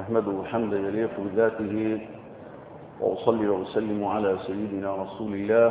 أحمده حمدا يليق بذاته وأصلي وأسلم على سيدنا رسول الله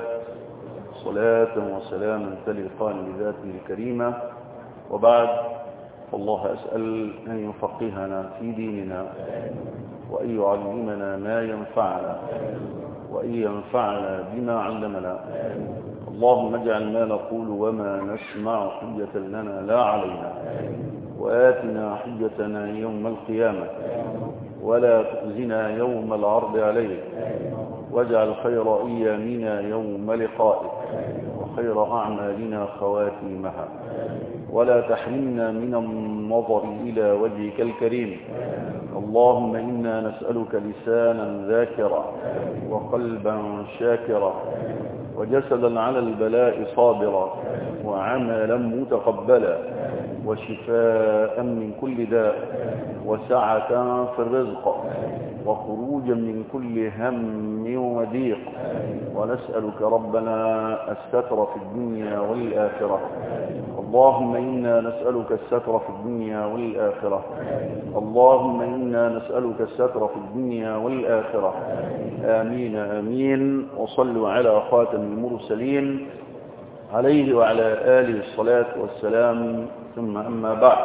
صلاة وسلاما تلقان بذاته الكريمة وبعد الله أسأل أن يفقهنا في ديننا وأن يعلمنا ما ينفعنا وأن ينفعنا بما علمنا اللهم اجعل ما نقول وما نسمع حجة لنا لا علينا وآتنا حجتنا يوم القيامة ولا تخزنا يوم العرض عليك واجعل خير أيامنا يوم لقائك وخير أعمالنا خواتيمها ولا تحرمنا من النظر إلى وجهك الكريم اللهم إنا نسألك لسانا ذاكرا وقلبا شاكرا وجسدا على البلاء صابرا وعملا متقبلا وشفاء من كل داء وسعة في الرزق وخروجا من كل هم وضيق ونسألك ربنا الستر في الدنيا والآخرة اللهم إنا نسألك الستر في الدنيا والآخرة اللهم إنا نسألك الستر في الدنيا والآخرة آمين آمين وصلوا على خاتم المرسلين عليه وعلى آله الصلاة والسلام ثم أما بعد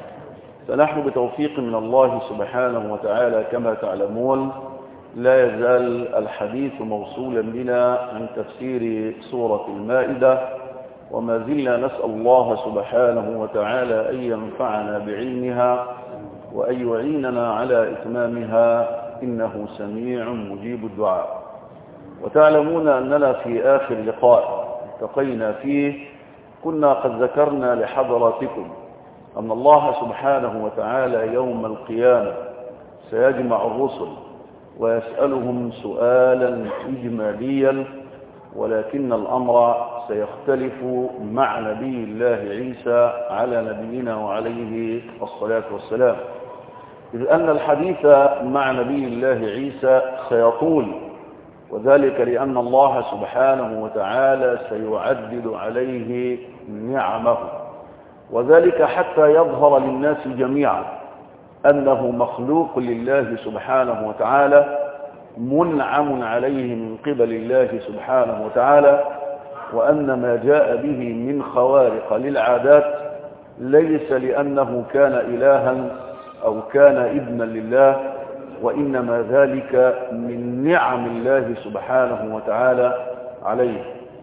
فنحن بتوفيق من الله سبحانه وتعالى كما تعلمون لا يزال الحديث موصولا بنا عن تفسير سورة المائدة وما زلنا نسأل الله سبحانه وتعالى أن ينفعنا بعلمها وأن يعيننا على إتمامها إنه سميع مجيب الدعاء وتعلمون أننا في آخر لقاء التقينا فيه كنا قد ذكرنا لحضراتكم أن الله سبحانه وتعالى يوم القيامة سيجمع الرسل ويسألهم سؤالا إجماليا ولكن الأمر سيختلف مع نبي الله عيسى على نبينا وعليه الصلاة والسلام إذ أن الحديث مع نبي الله عيسى سيطول وذلك لأن الله سبحانه وتعالى سيعدد عليه نعمه وذلك حتى يظهر للناس جميعا أنه مخلوق لله سبحانه وتعالى منعم عليه من قبل الله سبحانه وتعالى وأن ما جاء به من خوارق للعادات ليس لأنه كان إلها أو كان ابنا لله وإنما ذلك من نعم الله سبحانه وتعالى عليه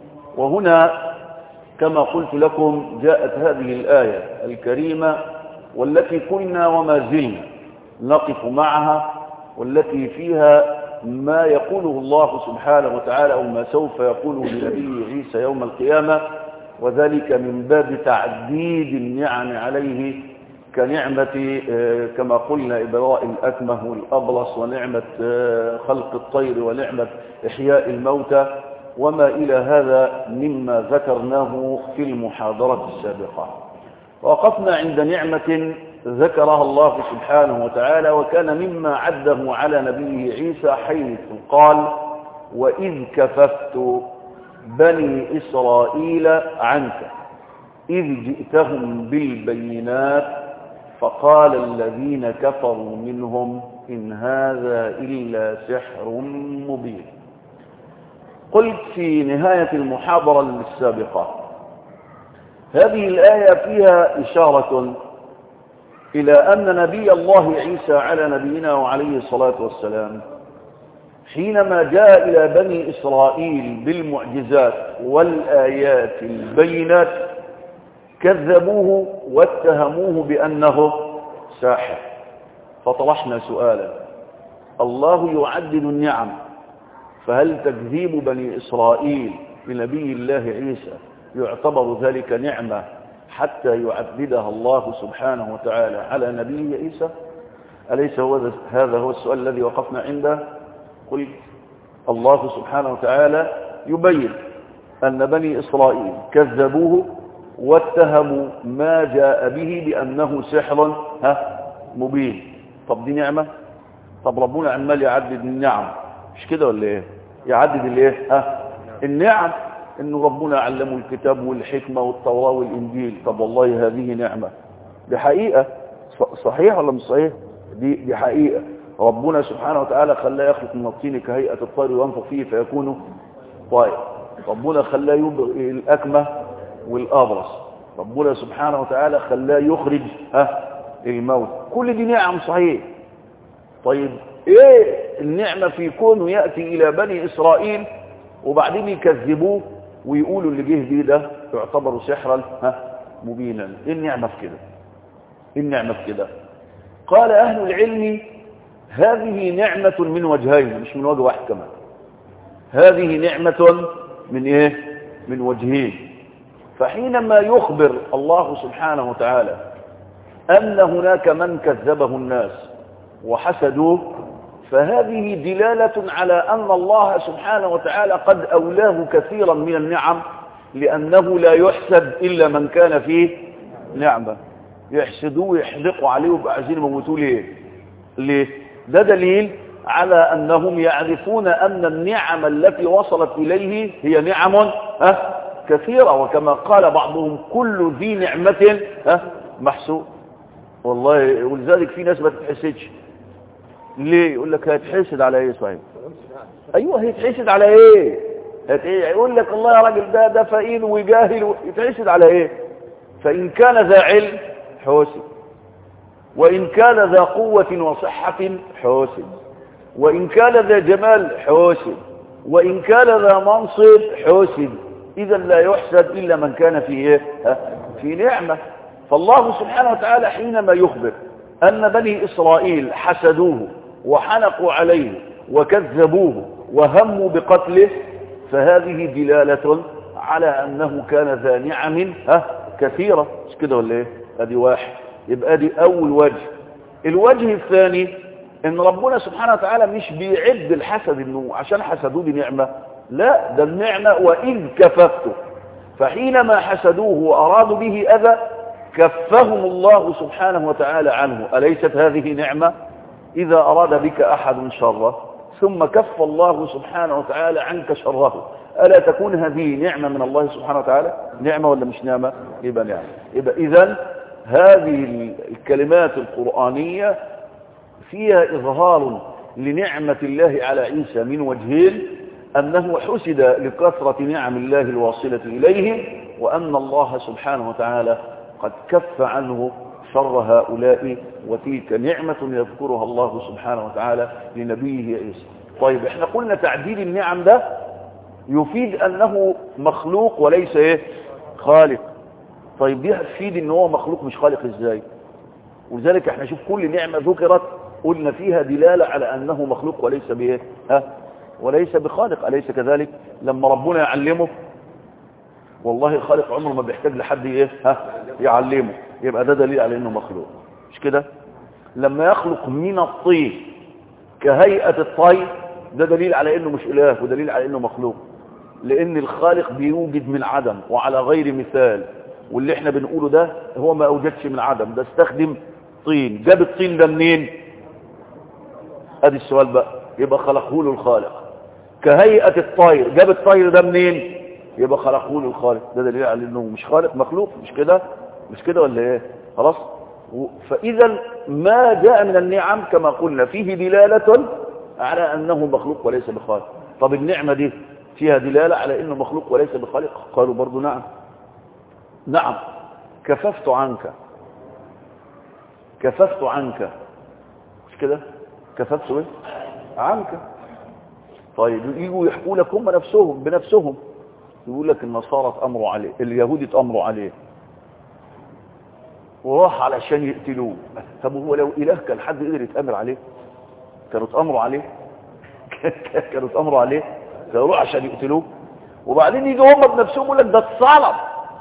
وهنا كما قلت لكم جاءت هذه الآية الكريمة والتي كنا وما زلنا نقف معها والتي فيها ما يقوله الله سبحانه وتعالى أو ما سوف يقوله لنبيه عيسى يوم القيامة وذلك من باب تعديد النعم عليه كنعمة كما قلنا إبراء الأكمه والأبرص ونعمة خلق الطير ونعمة إحياء الموتى وما إلى هذا مما ذكرناه في المحاضرة السابقة وقفنا عند نعمة ذكرها الله سبحانه وتعالى وكان مما عده على نبيه عيسى حيث قال وإذ كففت بني إسرائيل عنك إذ جئتهم بالبينات فقال الذين كفروا منهم إن هذا إلا سحر مبين قلت في نهاية المحاضرة السابقة هذه الآية فيها إشارة إلى أن نبي الله عيسى على نبينا وعليه الصلاة والسلام حينما جاء إلى بني إسرائيل بالمعجزات والآيات البينات كذبوه واتهموه بأنه ساحر فطرحنا سؤالا الله يعدد النعم فهل تكذيب بني إسرائيل بنبي الله عيسى يعتبر ذلك نعمة حتى يعددها الله سبحانه وتعالى على نبيه عيسى أليس هو هذا هو السؤال الذي وقفنا عنده قل الله سبحانه وتعالى يبين أن بني إسرائيل كذبوه واتهموا ما جاء به بأنه سحر ها مبين طب دي نعمة طب ربنا عمال يعدد النعم مش كده ولا ايه يعدد الايه ها النعم انه ربنا علمه الكتاب والحكمة والتوراة والانجيل طب والله هذه نعمة دي حقيقة صحيح ولا مش صحيح دي, دي حقيقة ربنا سبحانه وتعالى خلاه يخلق من الطين كهيئة الطير وينفخ فيه فيكون طائر ربنا خلاه يبرئ الأكمة والأبرص ربنا سبحانه وتعالى خلاه يخرج ها الموت كل دي نعم صحيح طيب ايه النعمة في كونه يأتي الى بني اسرائيل وبعدين يكذبوه ويقولوا اللي جه بيه ده يعتبر سحرا ها مبينا ايه النعمة في كده ايه النعمة في كده قال اهل العلم هذه نعمة من وجهين مش من وجه واحد كمان هذه نعمة من ايه من وجهين فحينما يخبر الله سبحانه وتعالى أن هناك من كذبه الناس وحسدوه فهذه دلالة على أن الله سبحانه وتعالى قد أولاه كثيرا من النعم لأنه لا يحسد إلا من كان فيه نعمة يحسدوه ويحدقوا عليه ويبقى عايزين يموتوه ليه ليه ده دليل على أنهم يعرفون أن النعم التي وصلت إليه هي نعم أه كثيرة وكما قال بعضهم كل ذي نعمة أه محسوب والله ولذلك في ناس ما تتحسدش ليه يقول لك هيتحسد على ايه صحيح ايوه هيتحسد على ايه هت- يقول لك الله يا راجل ده ده فقير وجاهل يتحسد على ايه فان كان ذا علم حوسب وان كان ذا قوة وصحة حوسب وان كان ذا جمال حوسب وان كان ذا منصب حوسب اذا لا يحسد الا من كان في ايه ها؟ في نعمة فالله سبحانه وتعالى حينما يخبر أن بني إسرائيل حسدوه وحنقوا عليه وكذبوه وهموا بقتله فهذه دلالة على أنه كان ذا نعم ها كثيرة مش كده ولا ايه ادي واحد يبقى دي أول وجه الوجه الثاني ان ربنا سبحانه وتعالى مش بيعد الحسد انه عشان حسدوه دي نعمة لا ده النعمة وإذ كففته فحينما حسدوه وأرادوا به أذى كفهم الله سبحانه وتعالى عنه أليست هذه نعمة إذا أراد بك أحد شره ثم كف الله سبحانه وتعالى عنك شره ألا تكون هذه نعمة من الله سبحانه وتعالى نعمة ولا مش نعمة يبقى نعمة يبقى إذن هذه الكلمات القرآنية فيها إظهار لنعمة الله على عيسى من وجهين أنه حسد لكثرة نعم الله الواصلة إليه وأن الله سبحانه وتعالى قد كف عنه شر هؤلاء وتلك نعمة يذكرها الله سبحانه وتعالى لنبيه عيسى طيب احنا قلنا تعديل النعم ده يفيد أنه مخلوق وليس ايه خالق طيب دي هتفيد ان هو مخلوق مش خالق ازاي ولذلك احنا شوف كل نعمة ذكرت قلنا فيها دلالة على أنه مخلوق وليس بايه ها وليس بخالق أليس كذلك لما ربنا يعلمه والله الخالق عمره ما بيحتاج لحد ايه ها يعلمه يبقى ده دليل على انه مخلوق مش كده لما يخلق من الطين كهيئة الطير ده دليل على انه مش اله ودليل على انه مخلوق لان الخالق بيوجد من عدم وعلى غير مثال واللي احنا بنقوله ده هو ما اوجدش من عدم ده استخدم طين جاب الطين ده منين ادي السؤال بقى يبقى خلقه له الخالق كهيئة الطير جاب الطير ده منين يبقى خلقه له الخالق ده دليل على انه مش خالق مخلوق مش كده مش كده ولا ايه خلاص فاذا ما جاء من النعم كما قلنا فيه دلالة على انه مخلوق وليس بخالق طب النعمة دي فيها دلالة على انه مخلوق وليس بخالق قالوا برضو نعم نعم كففت عنك كففت عنك مش كده كففت ايه عنك طيب يجوا يحكوا لك هم نفسهم بنفسهم يقول لك النصارى اتأمروا عليه اليهود اتأمروا عليه وراح علشان يقتلوه طب هو لو إله كان حد قدر يتأمر عليه كانوا اتأمروا عليه كانوا اتأمروا عليه كانوا عشان يقتلوه وبعدين يجوا هم بنفسهم يقول لك ده اتصلب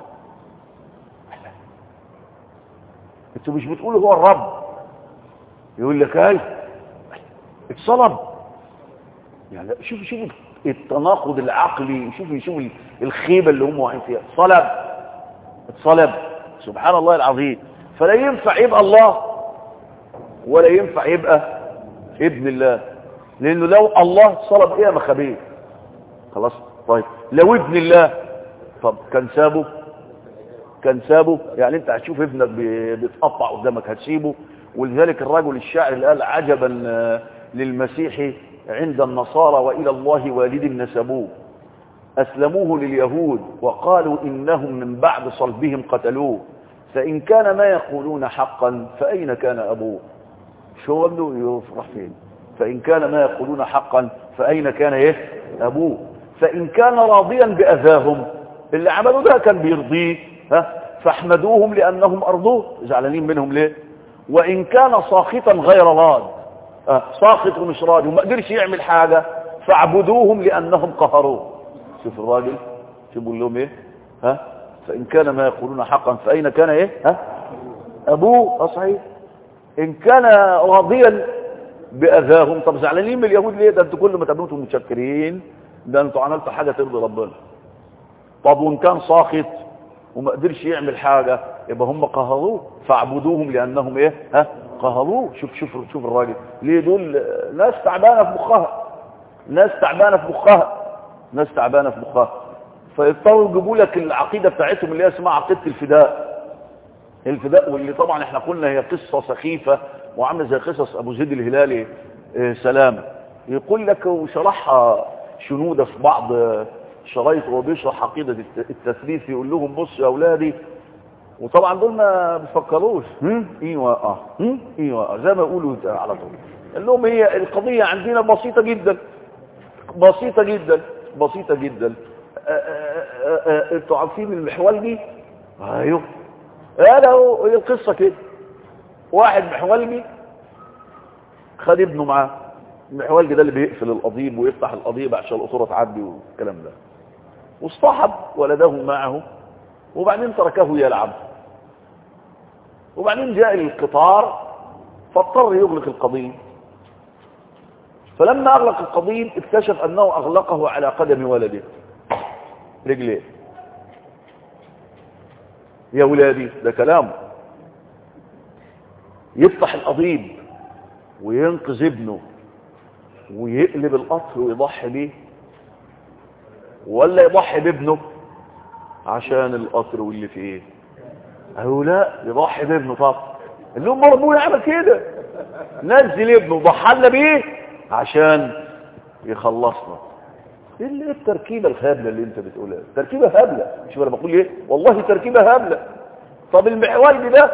انتوا مش بتقولوا هو الرب يقول لك اي اتصلب يعني شوف شوف التناقض العقلي شوف شوف الخيبة اللي هم واقعين فيها صلب اتصلب سبحان الله العظيم فلا ينفع يبقى الله ولا ينفع يبقى ابن الله لانه لو الله صلب ايه يا مخابيه خلاص طيب لو ابن الله طب كان سابه كان سابه يعني انت هتشوف ابنك بيتقطع قدامك هتسيبه ولذلك الرجل الشاعر اللي قال عجبا للمسيح عند النصارى وإلى الله والد نسبوه أسلموه لليهود وقالوا إنهم من بعد صلبهم قتلوه فإن كان ما يقولون حقا فأين كان أبوه شو ابنه يفرح فين فإن كان ما يقولون حقا فأين كان إيه أبوه فإن كان راضيا بأذاهم اللي عملوا ده كان بيرضيه ها فاحمدوهم لأنهم أرضوه زعلانين منهم ليه وإن كان ساخطا غير راض آه ساخط ومش راضي وما قدرش يعمل حاجة فاعبدوهم لأنهم قهروه شوف الراجل شوف بيقول لهم ايه ها فإن كان ما يقولون حقا فأين كان ايه ها أبوه صحيح إن كان راضيا بأذاهم طب زعلانين من اليهود ليه ده انتوا كل ما تقابلوا متشكرين ده انتوا عملتوا حاجة ترضي ربنا طب وإن كان ساخط وما قدرش يعمل حاجة يبقى هم قهروه فاعبدوهم لأنهم ايه ها قهروه شوف شوف شوف الراجل ليه دول ناس تعبانة في مخها ناس تعبانة في مخها ناس تعبانة في مخها فيضطروا يجيبوا لك العقيدة بتاعتهم اللي هي اسمها عقيدة الفداء الفداء واللي طبعا احنا قلنا هي قصة سخيفة وعامله زي قصص ابو زيد الهلالي اه سلامة يقول لك وشرحها شنودة في بعض شرايط وهو بيشرح عقيدة التثليث يقول لهم بصوا يا اولادي وطبعا دول ما بيفكروش ايوه اه ايوه زي ما يقولوا على طول قال لهم هي القضية عندنا بسيطة جدا بسيطة جدا بسيطة جدا انتوا عارفين المحولجي ايوه هذا هو هي القصة كده واحد محولجي خد ابنه معاه المحولجي ده اللي بيقفل القضيب ويفتح القضيب عشان القطورة تعدي والكلام ده واصطحب ولده معه وبعدين تركه يلعب وبعدين جاء القطار فاضطر يغلق القضيب فلما أغلق القضيب اكتشف أنه أغلقه على قدم ولده رجليه يا ولادي ده كلامه يفتح القضيب وينقذ ابنه ويقلب القطر ويضحي بيه ولا يضحي بابنه عشان القطر واللي فيه اهو لا يضحي بابنه طب اللي هم ربنا عمل كده نزل ابنه وضحى لنا بيه عشان يخلصنا ايه اللي التركيبه الهبله اللي انت بتقولها تركيبه هبله مش انا بقول ايه والله تركيبه هبله طب المحوري ده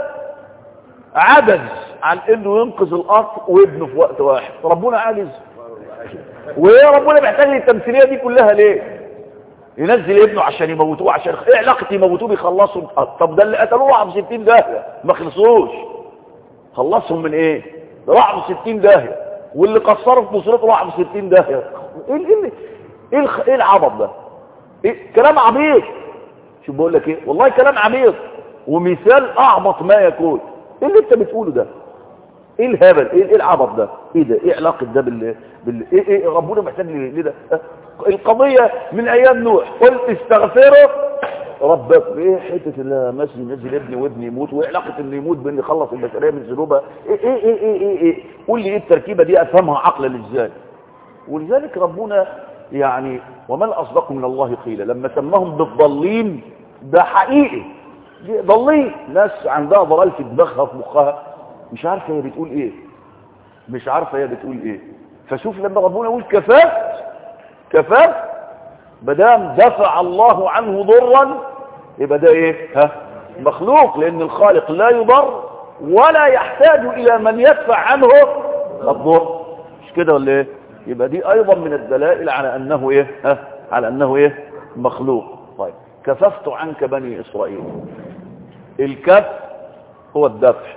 عجز عن انه ينقذ القطر وابنه في وقت واحد ربنا عاجز وايه ربنا محتاج التمثيليه دي كلها ليه ينزل ابنه عشان يموتوه عشان ايه علاقه يموتوه بيخلصوا طب ده اللي قتلوه راحوا في 60 داهيه ما خلصوش خلصهم من ايه راحوا في 60 داهيه واللي قصروا في نصرته راحوا في 60 داهيه ايه ايه ايه الخ... ايه العبط ده إيه؟ كلام عبيط شوف بقول لك ايه والله كلام عبيط ومثال اعبط ما يكون ايه اللي انت بتقوله ده ايه الهبل ايه, إيه العبط ده ايه ده ايه علاقه ده بال, بال... إيه, ايه ربنا محتاج ليه ده القضيه من ايام نوح قلت استغفروا ربك ايه حته الله مثل نزل ابني وابني يموت وايه علاقه انه يموت بان يخلص البشريه من ذنوبها ايه ايه ايه ايه, إيه, إيه قول لي ايه التركيبه دي افهمها عقلا ازاي ولذلك ربنا يعني ومن أصدق من الله قيلا لما سماهم بالضالين ده حقيقي ضالين ناس عندها ضلال في دماغها في مخها مش عارفه هي بتقول ايه مش عارفه هي بتقول ايه فشوف لما ربنا يقول كفاف كفاف بدام دفع الله عنه ضرا يبقى ده ايه ها مخلوق لان الخالق لا يضر ولا يحتاج الى من يدفع عنه الضر مش كده ولا ايه يبقى دي ايضا من الدلائل على انه ايه ها على انه ايه مخلوق طيب كففت عنك بني اسرائيل الكف هو الدفع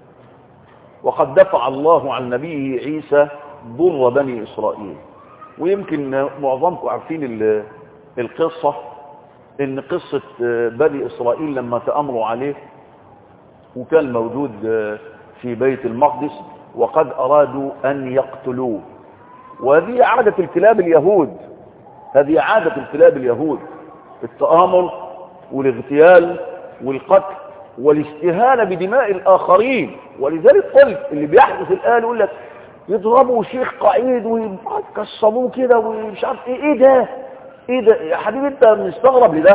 وقد دفع الله عن نبيه عيسى ضر بني اسرائيل ويمكن معظمكم عارفين القصة ان قصة بني اسرائيل لما تأمروا عليه وكان موجود في بيت المقدس وقد ارادوا ان يقتلوه وهذه عادة الكلاب اليهود هذه عادة الكلاب اليهود التآمر والاغتيال والقتل والاستهانة بدماء الآخرين ولذلك قلت اللي بيحدث الآن يقول لك يضربوا شيخ قعيد ويكسبوه كده ومش عارف ايه ايه ده ايه ده يا حبيبي انت مستغرب لده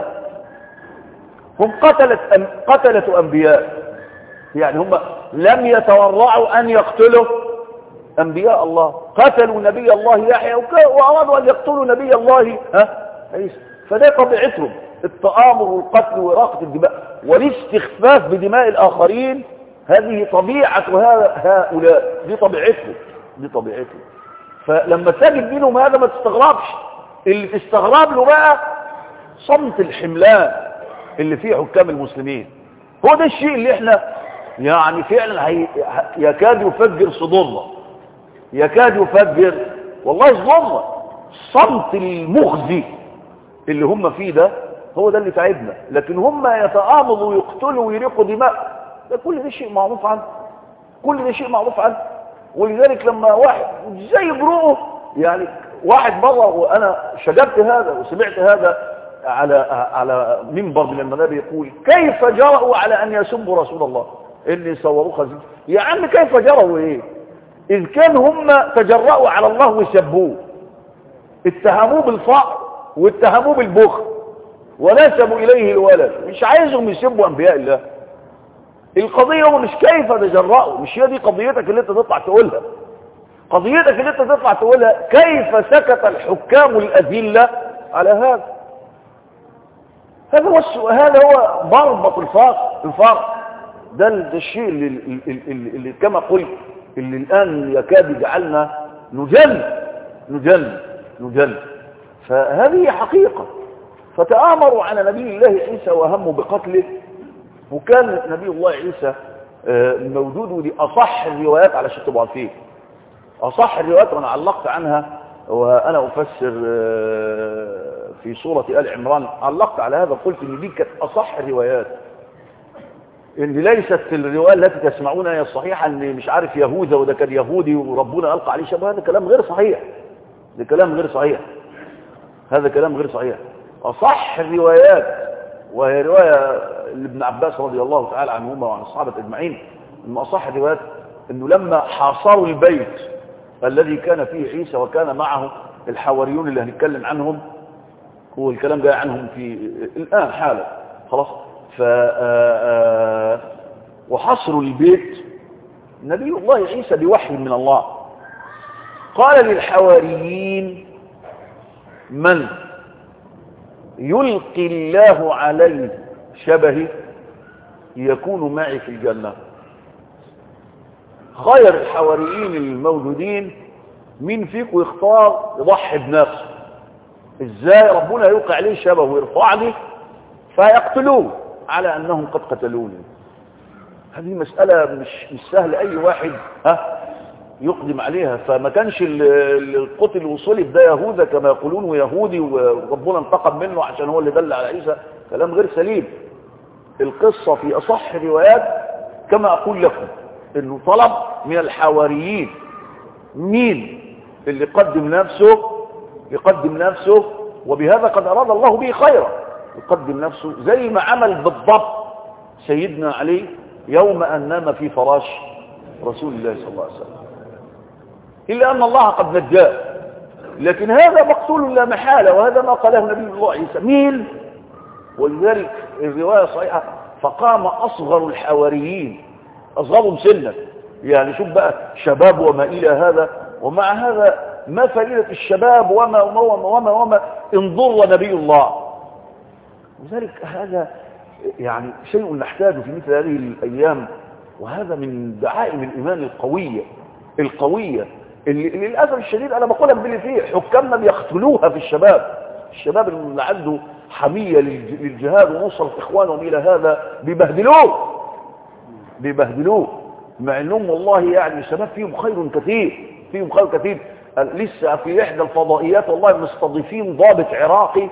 هم قتلت أم قتلة انبياء يعني هم لم يتورعوا ان يقتلوا أنبياء الله قتلوا نبي الله يحيى وأرادوا أن يقتلوا نبي الله ها عيسى فده طبيعتهم التآمر والقتل وإراقة الدماء والاستخفاف بدماء الآخرين هذه طبيعة هؤلاء دي طبيعتهم دي طبيعتهم فلما تجد منهم هذا ما تستغربش اللي تستغرب له بقى صمت الحملان اللي فيه حكام المسلمين هو ده الشيء اللي احنا يعني فعلا هي يكاد يفجر صدورنا يكاد يفجر والله صدورنا الصمت المخزي اللي هم فيه ده هو ده اللي تعبنا لكن هم يتآمضوا ويقتلوا ويريقوا دماء ده كل ده شيء معروف عنه كل ده شيء معروف عنه ولذلك لما واحد زي بروقه يعني واحد بره وانا شجبت هذا وسمعت هذا على على منبر من المنابر يقول كيف جرأوا على ان يسبوا رسول الله اللي صوروه خزين يا عم كيف جرأوا ايه اذ كان هم تجرأوا على الله وسبوه اتهموه بالفقر واتهموه بالبخل ونسبوا اليه الولد مش عايزهم يسبوا انبياء الله القضية هو مش كيف تجرأوا مش هي دي قضيتك اللي انت تطلع تقولها قضيتك اللي انت تطلع تقولها كيف سكت الحكام الأذلة على هذا هذا هو السؤال هذا هو مربط الفرق الفرق ده الشيء اللي, اللي, اللي, اللي كما قلت اللي الآن يكاد يجعلنا نجل نجل نجل فهذه حقيقة فتآمروا على نبي الله عيسى وهموا بقتله وكان نبي الله عيسى موجود ودي أصح الروايات على شيء تبقى فيه أصح الروايات وأنا علقت عنها وأنا أفسر في سورة آل عمران علقت على هذا قلت إن دي كانت أصح الروايات إن ليست الرواية التي تسمعونها هي الصحيحة إن مش عارف يهوذا وده كان يهودي وربنا ألقى عليه شبه هذا كلام غير صحيح ده كلام غير صحيح هذا كلام غير صحيح أصح الروايات وهي رواية لابن عباس رضي الله تعالى عنهما وعن الصحابة أجمعين من أصح الروايات أنه لما حاصروا البيت الذي كان فيه عيسى وكان معه الحواريون اللي هنتكلم عنهم هو الكلام جاي عنهم في الآن حالا خلاص ف وحصروا البيت نبي الله عيسى بوحي من الله قال للحواريين من يلقي الله عليه شبهي يكون معي في الجنة خير الحواريين الموجودين مين فيكم يختار يضحي بنفسه ازاي ربنا يوقع عليه شبه ويرفعني فيقتلوه على انهم قد قتلوني هذه مسألة مش, مش سهل اي واحد ها يقدم عليها فما كانش القتل وصلب ده يهوذا كما يقولون ويهودي وربنا انتقم منه عشان هو اللي دل على عيسى كلام غير سليم القصة في أصح الروايات كما أقول لكم انه طلب من الحواريين مين اللي قدم نفسه يقدم نفسه وبهذا قد أراد الله به خيرا يقدم نفسه زي ما عمل بالضبط سيدنا علي يوم أن نام في فراش رسول الله صلى الله عليه وسلم إلا أن الله قد نجاه لكن هذا مقتول لا محالة وهذا ما قاله نبي الله عيسى مين ولذلك الرواية صحيحة فقام أصغر الحواريين أصغرهم سنا يعني شوف بقى شباب وما إلى هذا ومع هذا ما فائدة الشباب وما وما وما وما, وما انظر نبي الله لذلك هذا يعني شيء نحتاجه في مثل هذه الأيام وهذا من دعائم الإيمان القوية القوية اللي للأسف الشديد أنا بقولها باللي فيه حكامنا بيقتلوها في الشباب الشباب اللي عنده حمية للجهاد ونصرة إخوانهم إلى هذا بيبهدلوه بيبهدلوه مع انهم والله يعني الشباب فيهم خير كثير فيهم خير كثير لسه في إحدى الفضائيات والله مستضيفين ضابط عراقي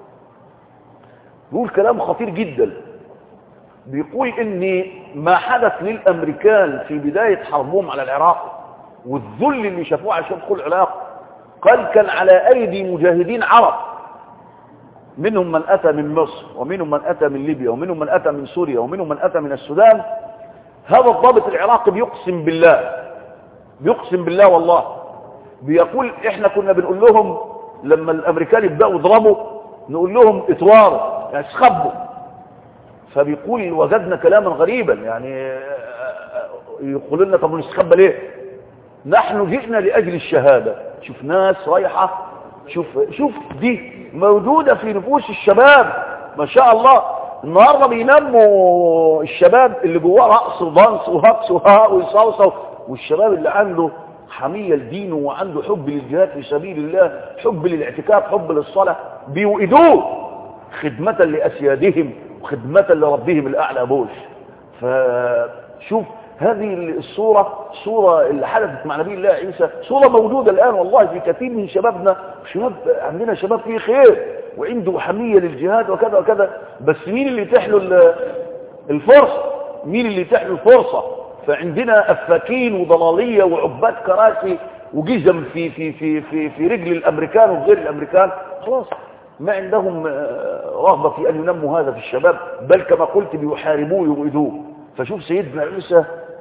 بيقول كلام خطير جدا بيقول ان ما حدث للامريكان في بداية حربهم على العراق والذل اللي شافوه عشان دخول العراق قال كان على ايدي مجاهدين عرب منهم من اتى من مصر ومنهم من اتى من ليبيا ومنهم من اتى من سوريا ومنهم من اتى من السودان هذا الضابط العراقي بيقسم بالله بيقسم بالله والله بيقول احنا كنا بنقول لهم لما الامريكان يبداوا يضربوا نقول لهم اتواروا يعني اسخبوا فبيقول وجدنا كلاما غريبا يعني يقول لنا طب نستخبى ليه نحن جئنا لأجل الشهادة شوف ناس رايحة شوف شوف دي موجودة في نفوس الشباب ما شاء الله النهاردة بينموا الشباب اللي جواه رقص وضنس وهقص وهاء وصوصة والشباب اللي عنده حمية لدينه وعنده حب للجهاد في سبيل الله حب للاعتكاف حب للصلاة بيوئدوه خدمة لأسيادهم وخدمة لربهم الأعلى بوش فشوف هذه الصورة صورة اللي حدثت مع نبي الله عيسى صورة موجودة الآن والله في كثير من شبابنا شباب عندنا شباب فيه خير وعنده حمية للجهاد وكذا وكذا بس مين اللي تحله الفرصة مين اللي تحله الفرصة فعندنا أفاكين وضلالية وعباد كراسي وجزم في في في في في رجل الأمريكان وغير الأمريكان خلاص ما عندهم رغبة في أن ينموا هذا في الشباب بل كما قلت بيحاربوه ويؤذوه فشوف سيدنا عيسى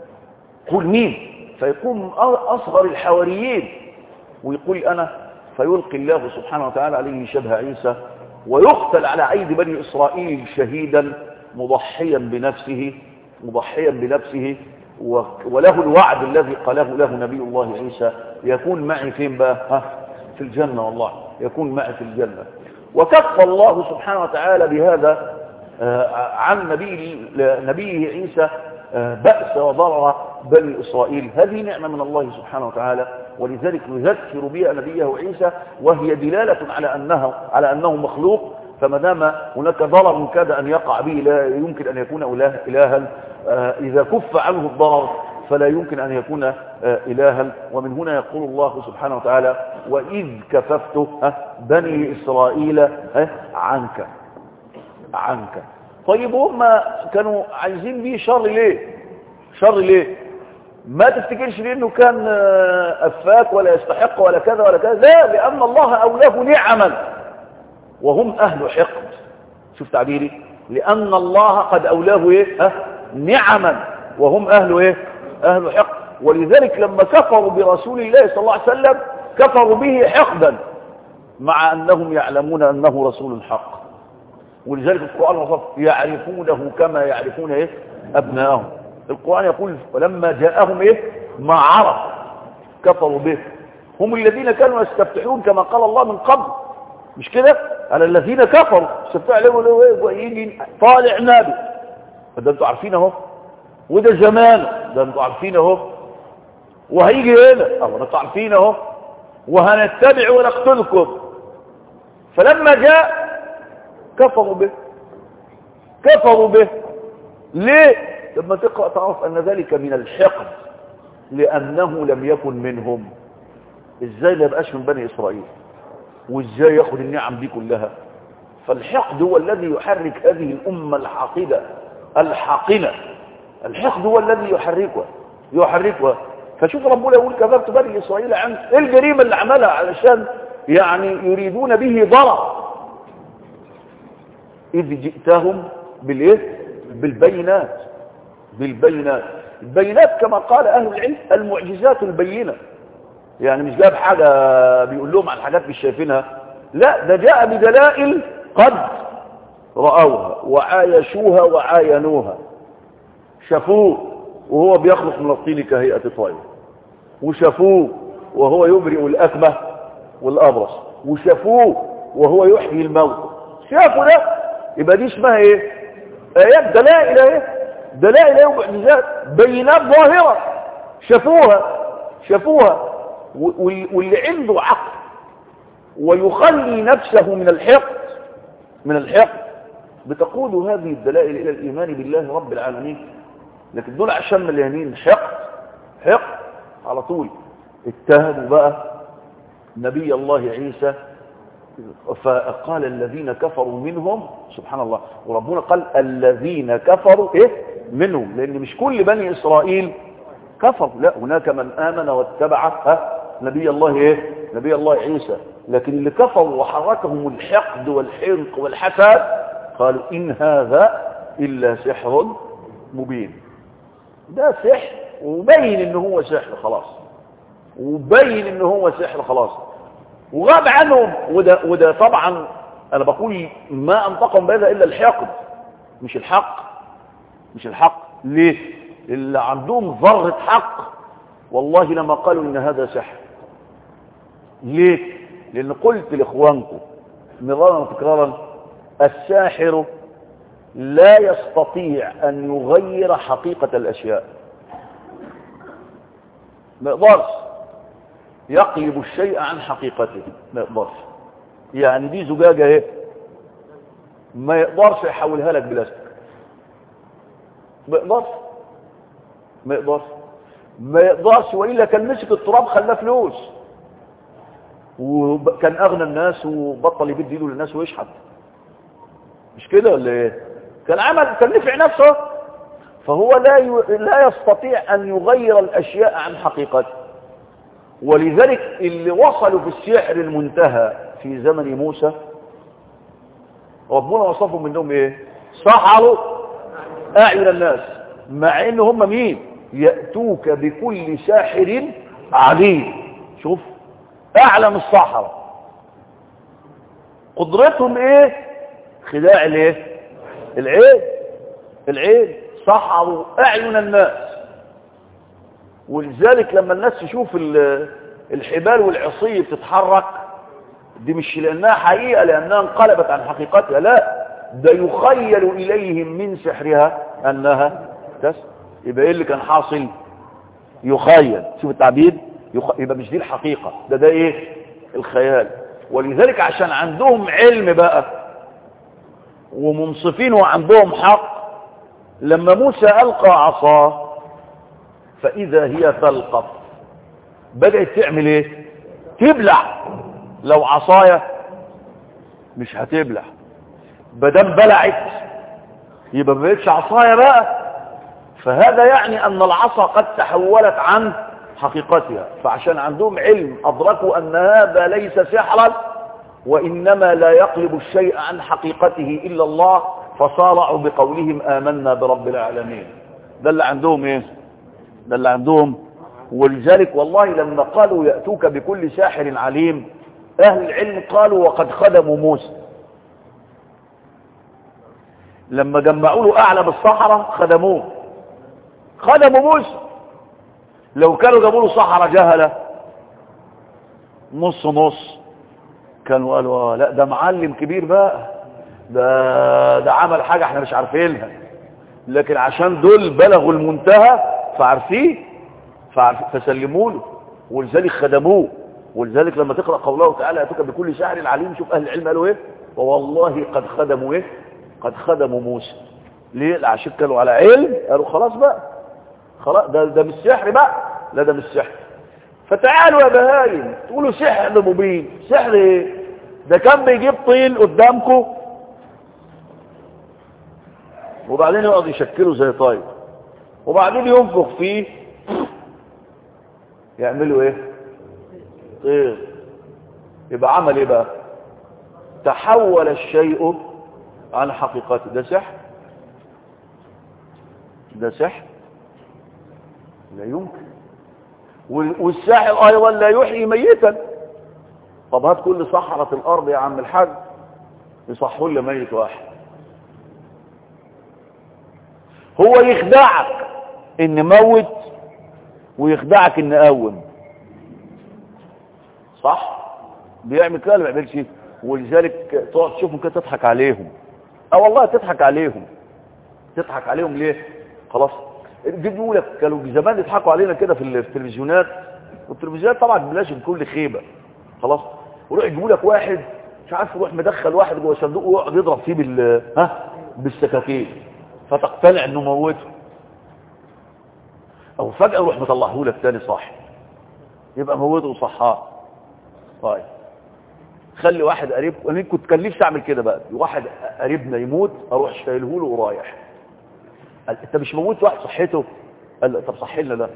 قل مين فيقوم أصغر الحواريين ويقول أنا فيلقي الله سبحانه وتعالى عليه شبه عيسى ويقتل على أيدي بني إسرائيل شهيدا مضحيا بنفسه مضحيا بنفسه وله الوعد الذي قاله له نبي الله عيسى يكون معي فين بقى ها في الجنة والله يكون معي في الجنة وكف الله سبحانه وتعالى بهذا عن نبي نبيه عيسى بأس وضرر بني إسرائيل هذه نعمة من الله سبحانه وتعالى ولذلك يذكر بها نبيه عيسى وهي دلالة على أنه, على أنه مخلوق فما دام هناك ضرر كاد أن يقع به لا يمكن أن يكون إله إلها إذا كف عنه الضرر فلا يمكن أن يكون إلها ومن هنا يقول الله سبحانه وتعالى وإذ كففت بني إسرائيل عنك عنك طيب هم كانوا عايزين بيه شر ليه شر ليه ما تفتكرش لانه كان افاك ولا يستحق ولا كذا ولا كذا لا لان الله اولاه نعما وهم اهل حقد شوف تعبيري لان الله قد اولاه ايه ها نعما وهم اهل ايه اهل حقد ولذلك لما كفروا برسول الله صلى الله عليه وسلم كفروا به حقدا مع انهم يعلمون انه رسول حق ولذلك القرآن وصف يعرفونه كما يعرفون ايه ابنائهم القرآن يقول ولما جاءهم ايه ما عرف كفروا به هم الذين كانوا يستفتحون كما قال الله من قبل مش كده على الذين كفروا استفتح عليهم يجي طالع نبي ده انتوا عارفين اهو وده زمان ده انتوا عارفين اهو وهيجي هنا الله انتوا عارفين اهو وهنتبع ونقتلكم فلما جاء كفروا به كفروا به ليه لما تقرأ تعرف أن ذلك من الحقد لأنه لم يكن منهم إزاي ما يبقاش من بني إسرائيل وإزاي ياخد النعم دي كلها فالحقد هو الذي يحرك هذه الأمة الحاقدة الحاقنة الحقد هو الذي يحركها يحركها فشوف ربنا يقول كفرت بني إسرائيل عن إيه الجريمة اللي عملها علشان يعني يريدون به ضرر إذ جئتهم بالإيه؟ بالبينات بالبينات البينات كما قال أهل العلم المعجزات البينة يعني مش جاب حاجة بيقول لهم عن حاجات مش شايفينها لا ده جاء بدلائل قد رأوها وعايشوها وعاينوها شافوه وهو بيخلق من الطين كهيئة طير وشافوه وهو يبرئ الأكمة والأبرص وشافوه وهو يحيي الموت شافوا ده يبقى دي اسمها ايه ايات دلائل ايه دلائل ايه ومعجزات بينات ظاهرة شافوها شافوها واللي عنده عقل ويخلي نفسه من الحقد من الحقد بتقود هذه الدلائل الى الايمان بالله رب العالمين لكن دول عشان مليانين حقد حقد على طول اتهموا بقى نبي الله عيسى فقال الذين كفروا منهم سبحان الله وربنا قال الذين كفروا ايه منهم لان مش كل بني اسرائيل كفر لا هناك من امن واتبع ها نبي الله ايه نبي الله عيسى لكن اللي كفروا وحركهم الحقد والحرق والحسد قالوا ان هذا الا سحر مبين ده سحر وبين ان هو سحر خلاص وبين ان هو سحر خلاص وغاب عنهم وده, وده طبعا انا بقول ما انطقهم بهذا الا الحقد مش الحق مش الحق ليه اللي عندهم ذره حق والله لما قالوا ان هذا سحر ليه لان قلت لاخوانكم مرارا وتكرارا الساحر لا يستطيع ان يغير حقيقة الاشياء ما يقدرش يقلب الشيء عن حقيقته ما يقدرش يعني دي زجاجة ايه ما يقدرش يحولها لك بلاستيك ما يقدرش ما يقدرش ما يقدرش وإلا كان مسك التراب خلاه فلوس وكان أغنى الناس وبطل يبد ايده للناس ويشحت مش كده ولا ايه كان عمل كان نفع نفسه فهو لا ي... لا يستطيع أن يغير الأشياء عن حقيقته ولذلك اللي وصلوا في السحر المنتهى في زمن موسى ربنا وصفهم منهم ايه سحروا اعين الناس مع ان هم مين يأتوك بكل ساحر عليم شوف اعلم السحرة قدرتهم ايه خداع الايه العين العين سحروا اعين الناس ولذلك لما الناس تشوف الحبال والعصي بتتحرك دي مش لانها حقيقة لانها انقلبت عن حقيقتها لا ده يخيل اليهم من سحرها انها تس يبقى ايه اللي كان حاصل يخيل شوف التعبير يخ... يبقى مش دي الحقيقة ده ده ايه الخيال ولذلك عشان عندهم علم بقى ومنصفين وعندهم حق لما موسى ألقى عصاه فإذا هي تلقف بدأت تعمل ايه تبلع لو عصاية مش هتبلع بدم بلعت يبقى ما بقتش عصاية بقى فهذا يعني أن العصا قد تحولت عن حقيقتها فعشان عندهم علم أدركوا أن هذا ليس سحرا وإنما لا يقلب الشيء عن حقيقته إلا الله فصارعوا بقولهم آمنا برب العالمين ده اللي عندهم ايه ده اللي عندهم ولذلك والله لما قالوا يأتوك بكل ساحر عليم أهل العلم قالوا وقد خدموا موسى لما جمعوا له أعلم الصحراء خدموه خدموا موسى لو كانوا جابوا له صحراء جهلة نص نص كانوا قالوا لا ده معلم كبير بقى ده ده عمل حاجة احنا مش عارفينها لكن عشان دول بلغوا المنتهى فعارفين فسلموا له ولذلك خدموه ولذلك لما تقرأ قوله تعالى أتوك بكل شاعر عليم شوف أهل العلم قالوا إيه والله قد خدموا إيه قد خدموا موسى ليه عشان كانوا على علم قالوا خلاص بقى خلاص ده ده مش سحر بقى لا ده مش سحر فتعالوا يا بهايم تقولوا سحر مبين سحر ايه ده كان بيجيب طين قدامكم وبعدين يقعد يشكله زي طيب وبعدين ينفخ فيه يعملوا ايه طير يبقى عمل ايه بقى تحول الشيء عن حقيقته ده سحر ده سحر لا يمكن والساحر ايضا لا يحيي ميتا طب هات كل صحرة الارض يا عم الحاج يصحوا لي ميت واحد هو يخدعك ان موت ويخدعك ان قوم صح بيعمل كده ولا ما بيعملش ولذلك تقعد تشوفهم كده تضحك عليهم اه والله تضحك عليهم تضحك عليهم ليه خلاص بيقول لك كانوا زمان يضحكوا علينا كده في التلفزيونات والتلفزيونات طبعا بلاش بكل خيبه خلاص ويروح يجيبوا لك واحد مش عارف يروح مدخل واحد جوه صندوق ويقعد يضرب فيه بال ها بالسكاكين فتقتنع انه موته او فجاه يروح مطلعه لك تاني صاحي يبقى موته وصحاه طيب خلي واحد قريب انا كنت كان نفسي اعمل كده بقى واحد قريبنا يموت اروح شايله له ورايح قال انت مش موت واحد صحته قال له طب صحي لنا ده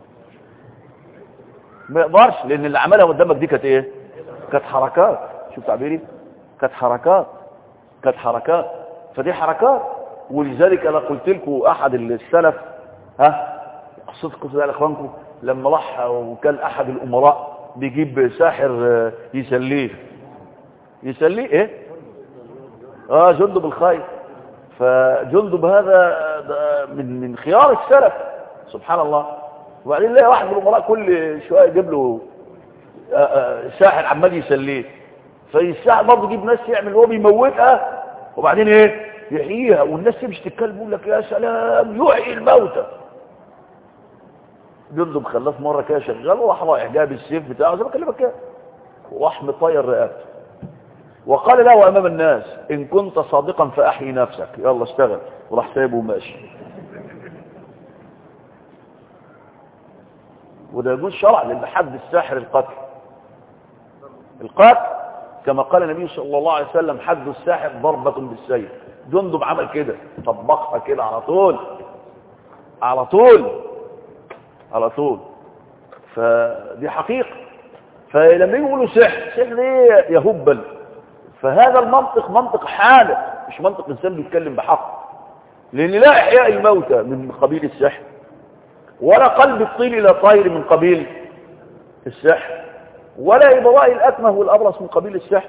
ما يقدرش لان اللي عملها قدامك دي كانت ايه كانت حركات شوف تعبيري كانت حركات كانت حركات فدي حركات ولذلك انا قلت لكم احد السلف ها قصتكم ده لاخوانكم لما راح وكان احد الامراء بيجيب ساحر يسليه يسليه ايه اه جندب الخير فجندب هذا من من خيار السلف سبحان الله وبعدين لا واحد من الامراء كل شويه يجيب له آه، آه، ساحر عمال يسليه فالساحر برضه يجيب ناس يعمل هو بيموتها وبعدين ايه يحييها والناس تمشي تتكلم يقول لك يا سلام يحيي الموتى جندب خلاه في مره كده شغال وراح رايح جاب السيف بتاعه زي ما بكلمك كده وراح مطير رقبته وقال له امام الناس ان كنت صادقا فاحيي نفسك يلا اشتغل وراح سايبه وماشي وده يجوز شرع للحد الساحر القتل القتل كما قال النبي صلى الله عليه وسلم حد الساحر ضربة بالسيف جندب عمل كده طبقها كده على طول على طول على طول فدي حقيقة فلما يقولوا سحر سحر ايه يا هبل فهذا المنطق منطق حالة مش منطق انسان بيتكلم بحق لان لا احياء الموتى من قبيل السحر ولا قلب الطيل الى طير من قبيل السحر ولا إبراء الأكمه والأبرص من قبيل السحر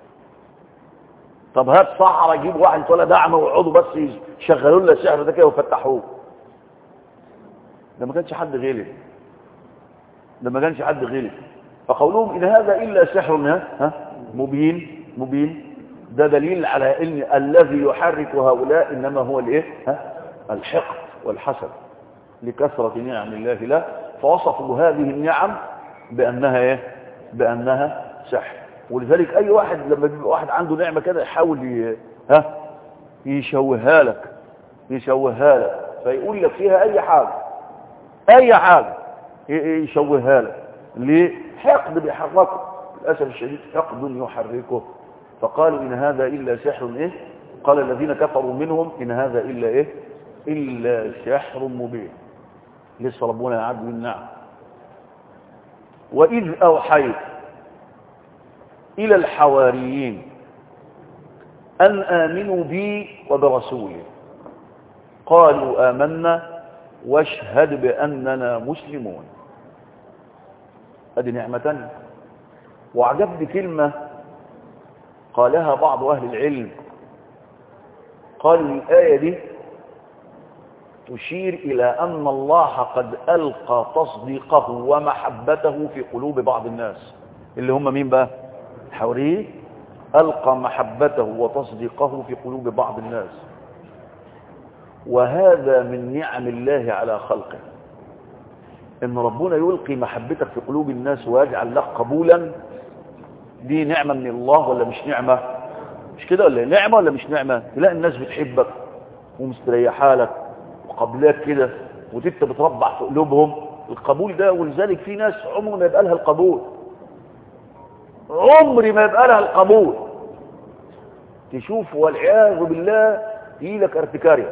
طب هات صحراء جيب واحد ولا دعمه ويقعدوا بس يشغلوا لنا السحر ده كده ويفتحوه ده ما كانش حد غيره ده ما كانش حد غيره فقولهم إن هذا إلا سحر ها ها مبين مبين ده دليل على ان الذي يحرك هؤلاء انما هو الايه ها الحقد والحسد لكثرة نعم الله له فوصفوا هذه النعم بانها ايه بانها سحر ولذلك اي واحد لما بيبقى واحد عنده نعمة كده يحاول ي... ها يشوهها لك يشوهها لك فيقول لك فيها اي حاجة اي حاجة يشوهها لك ليه حقد بيحركه للاسف الشديد حقد يحركه فقالوا إن هذا إلا سحر إيه قال الذين كفروا منهم إن هذا إلا إيه إلا سحر مبين لسه ربنا يعد بالنعم وإذ أوحيت إلى الحواريين أن آمنوا بي وبرسولي قالوا آمنا واشهد بأننا مسلمون هذه نعمة وعجبني كلمة قالها بعض أهل العلم قالوا الآية دي تشير إلى أن الله قد ألقى تصديقه ومحبته في قلوب بعض الناس اللي هم مين بقى حوريه ألقى محبته وتصديقه في قلوب بعض الناس وهذا من نعم الله على خلقه ان ربنا يلقي محبتك في قلوب الناس ويجعل لك قبولا دي نعمة من الله ولا مش نعمة مش كده ولا نعمة ولا مش نعمة تلاقي الناس بتحبك ومستريحة لك وقبلاك كده وتبقى بتربع في قلوبهم القبول ده ولذلك في ناس عمر ما يبقى لها القبول عمري ما يبقى لها القبول تشوف والعياذ بالله يجيلك ارتكاريا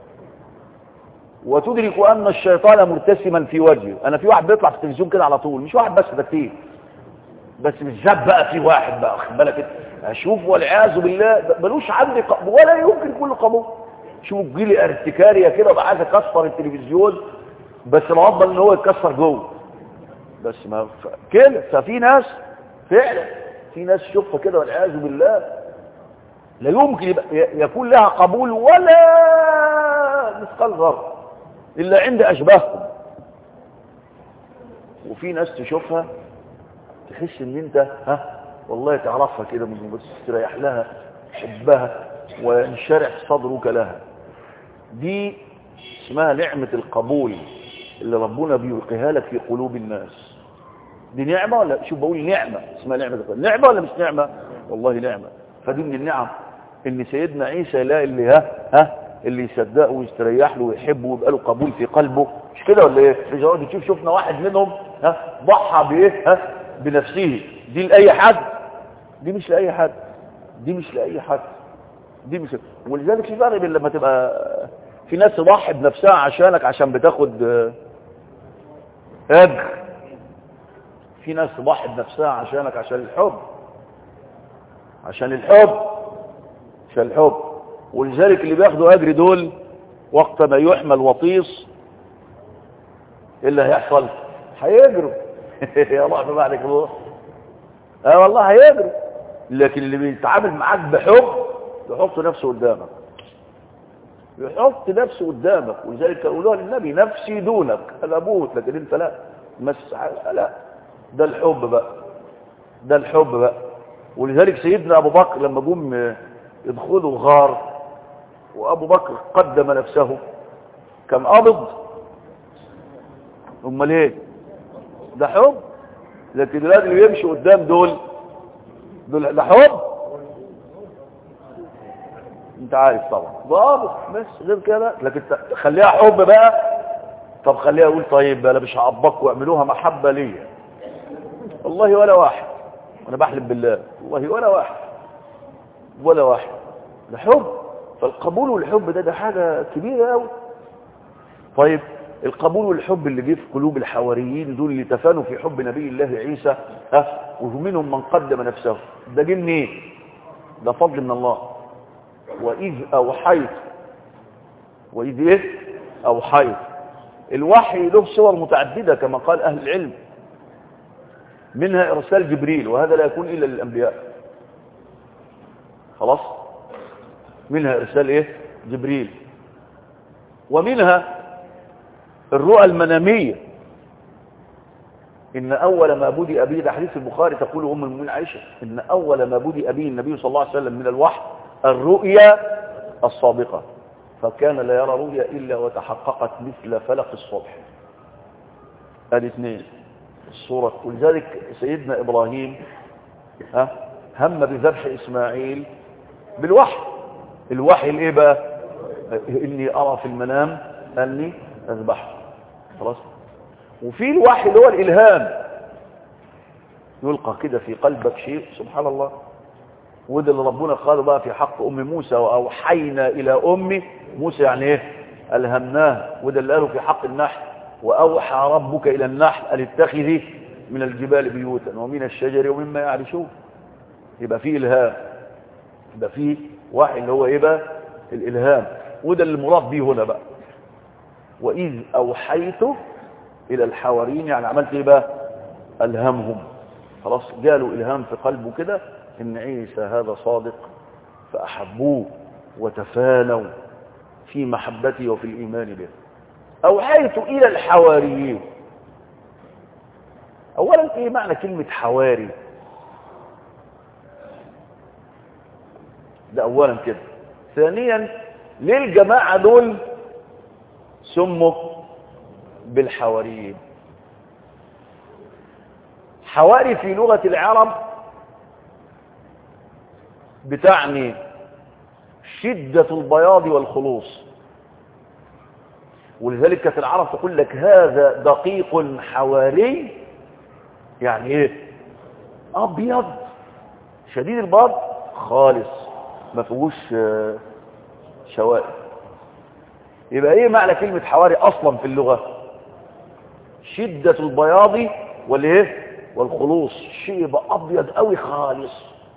وتدرك ان الشيطان مرتسما في وجهه انا في واحد بيطلع في التلفزيون كده على طول مش واحد بس ده كتير بس بالذات بقى في واحد بقى خد بالك اشوف والعياذ بالله ملوش عندي قبول ولا يمكن كل قبول شوف جيلي ارتكاريا كده وبقى عايز اكسر التلفزيون بس الافضل ان هو يتكسر جوه بس ما ف... كده ففي ناس فعلا في ناس شوفها كده والعياذ بالله لا يمكن يبقى يكون لها قبول ولا مثقال ذره الا عند اشباههم وفي ناس تشوفها تحس ان انت ها والله تعرفها كده من بس تريح لها حبها وينشرح صدرك لها دي اسمها نعمة القبول اللي ربنا بيلقيها لك في قلوب الناس دي نعمة ولا شوف بقول نعمة اسمها نعمة القبول نعمة ولا مش نعمة والله نعمة فدي من النعم ان سيدنا عيسى يلاقي اللي ها ها اللي يصدقه ويستريح له ويحبه ويبقى له قبول في قلبه مش كده ولا ايه في جواد تشوف شفنا واحد منهم ها ضحى بايه ها بنفسه دي لاي حد دي مش لاي حد دي مش لاي حد دي مش ولذلك في فرق بين لما تبقى في ناس تضحي بنفسها عشانك عشان بتاخد اجر في ناس تضحي بنفسها عشانك عشان الحب عشان الحب عشان الحب ولذلك اللي بياخدوا اجر دول وقت ما يحمل وطيس ايه اللي هيحصل هيجروا يا الله ما عليك الله اه والله هيجروا لكن اللي بيتعامل معاك بحب يحط نفسه قدامك يحط نفسه قدامك ولذلك يقولوها للنبي نفسي دونك انا اموت لكن انت لا مس لا ده الحب بقى ده الحب بقى ولذلك سيدنا ابو بكر لما جم يدخلوا الغار وابو بكر قدم نفسه كان قابض امال ايه ده حب لكن دلوقتي اللي يمشي قدام دول دول ده حب انت عارف طبعا ضابط بس غير كده لكن خليها حب بقى طب خليها اقول طيب انا مش هعبقك واعملوها محبه ليا والله ولا واحد انا بحلف بالله والله ولا واحد ولا واحد ده حب فالقبول والحب ده ده حاجه كبيره قوي طيب القبول والحب اللي جه في قلوب الحواريين دول اللي تفانوا في حب نبي الله عيسى ها ومنهم من قدم نفسه ده جه منين ده فضل من الله واذ اوحيت واذ ايه اوحيت الوحي له صور متعدده كما قال اهل العلم منها ارسال جبريل وهذا لا يكون الا للانبياء خلاص منها ارسال ايه جبريل ومنها الرؤى المنامية إن أول ما بدأ به ده حديث البخاري تقول أم المؤمنين عائشة إن أول ما بدأ به النبي صلى الله عليه وسلم من الوحي الرؤيا الصادقة فكان لا يرى رؤيا إلا وتحققت مثل فلق الصبح هذه اثنين الصورة ولذلك سيدنا إبراهيم ها هم بذبح إسماعيل بالوحي الوحي الإيه بقى إني أرى في المنام أني أذبحه خلاص وفي الوحي اللي هو الإلهام يلقى كده في قلبك شيء سبحان الله وده اللي ربنا قاله بقى في حق أم موسى وأوحينا إلى أم موسى يعني إيه ألهمناه وده اللي قاله في حق النحل وأوحى ربك إلى النحل أن اتخذي من الجبال بيوتا ومن الشجر ومما يعرشون يبقى فيه إلهام يبقى فيه وحي اللي هو إيه بقى الإلهام وده اللي المراد به هنا بقى وإذ أوحيت إلى الحواريين يعني عملت إيه بقى ألهمهم خلاص جالوا إلهام في قلبه كده إن عيسى هذا صادق فأحبوه وتفانوا في محبته وفي الإيمان به أوحيت إلى الحواريين أولا إيه معنى كلمة حواري ده أولا كده ثانيا ليه الجماعة دول سموا بالحواريين حواري في لغة العرب بتعني شدة البياض والخلوص ولذلك كانت العرب تقول لك هذا دقيق حواري يعني ايه ابيض شديد البياض خالص ما فيهوش شوائب يبقى ايه معنى كلمة حواري اصلا في اللغة شدة البياض والايه والخلوص شيء يبقى ابيض قوي خالص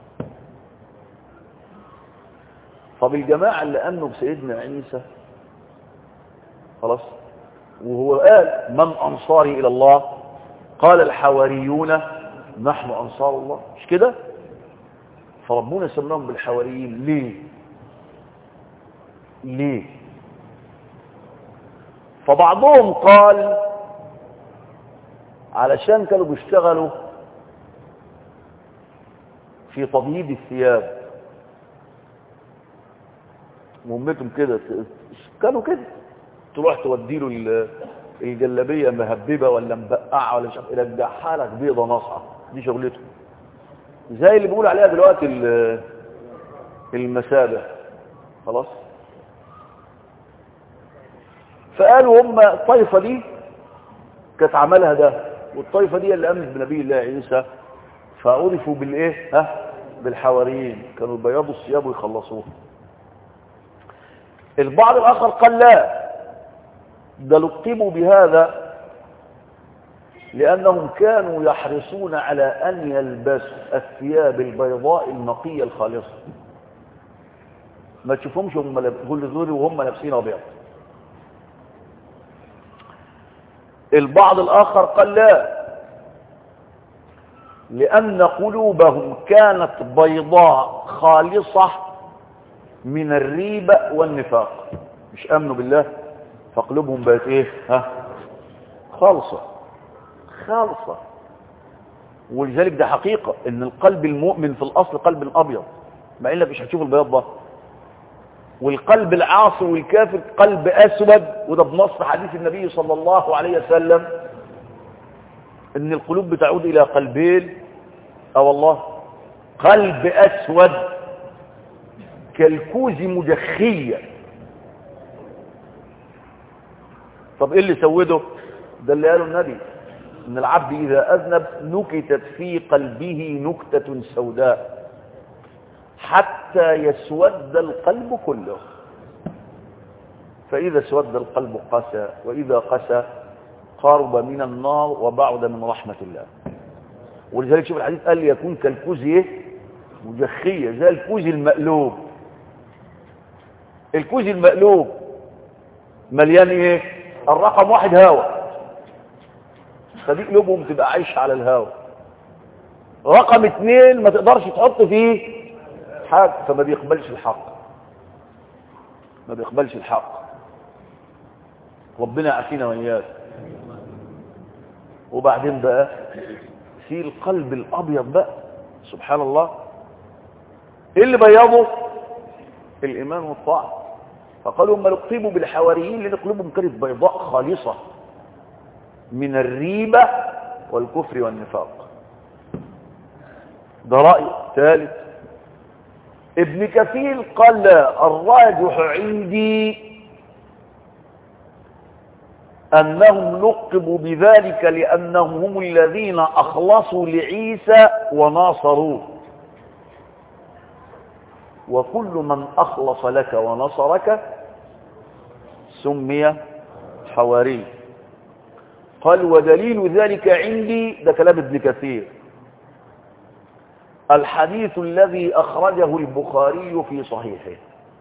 طب الجماعة اللي امنوا بسيدنا عيسى خلاص وهو قال من انصاري الى الله قال الحواريون نحن انصار الله مش كده فربنا سماهم بالحواريين ليه ليه فبعضهم قال علشان كانوا بيشتغلوا في تبييض الثياب مهمتهم كده كانوا كده تروح تودي له الجلابيه مهببه ولا مبقعه ولا مش عارف يرجعها لك بيضه ناصعه دي شغلته زي اللي بيقول عليها دلوقتي المسابح خلاص فقالوا هم الطائفه دي كانت عملها ده والطائفه دي اللي امنت بنبي الله عيسى فعرفوا بالايه ها بالحواريين كانوا بياضوا الثياب ويخلصوها البعض الاخر قال لا ده لقبوا بهذا لأنهم كانوا يحرصون على أن يلبسوا الثياب البيضاء النقية الخالصة ما تشوفهمش هم كل دول وهم لابسين أبيض البعض الآخر قال لا لأن قلوبهم كانت بيضاء خالصة من الريبة والنفاق مش امنوا بالله فقلوبهم بقت ايه ها خالصة خالصة ولذلك ده حقيقة ان القلب المؤمن في الاصل قلب ابيض مع انك مش هتشوف البياض ده والقلب العاصي والكافر قلب اسود وده بنص حديث النبي صلى الله عليه وسلم ان القلوب بتعود الى قلبين اه والله قلب اسود كالكوز مجخية طب ايه اللي سوده ده اللي قاله النبي ان العبد اذا اذنب نكتت في قلبه نكتة سوداء حتى يسود القلب كله فإذا اسود القلب قسى وإذا قسى قارب من النار وبعد من رحمة الله ولذلك شوف الحديث قال يكون كالكوز ايه مجخية زي الكوز المقلوب الكوز المقلوب مليان ايه الرقم واحد هوا فدي قلوبهم تبقى عايشة على الهوا رقم اتنين ما تقدرش تحط فيه حاجة فما بيقبلش الحق ما بيقبلش الحق ربنا يعافينا وإياك وبعدين بقى في القلب الأبيض بقى سبحان الله ايه اللي بيضه الإيمان والطاعة فقالوا هم اقتبوا بالحواريين لأن قلوبهم كانت بيضاء خالصة من الريبة والكفر والنفاق ده رأي ثالث ابن كثير قال الراجح عندي أنهم لقبوا بذلك لأنهم هم الذين أخلصوا لعيسى وناصروه وكل من أخلص لك ونصرك سمي حواري قال ودليل ذلك عندي ده كلام ابن كثير الحديث الذي أخرجه البخاري في صحيحه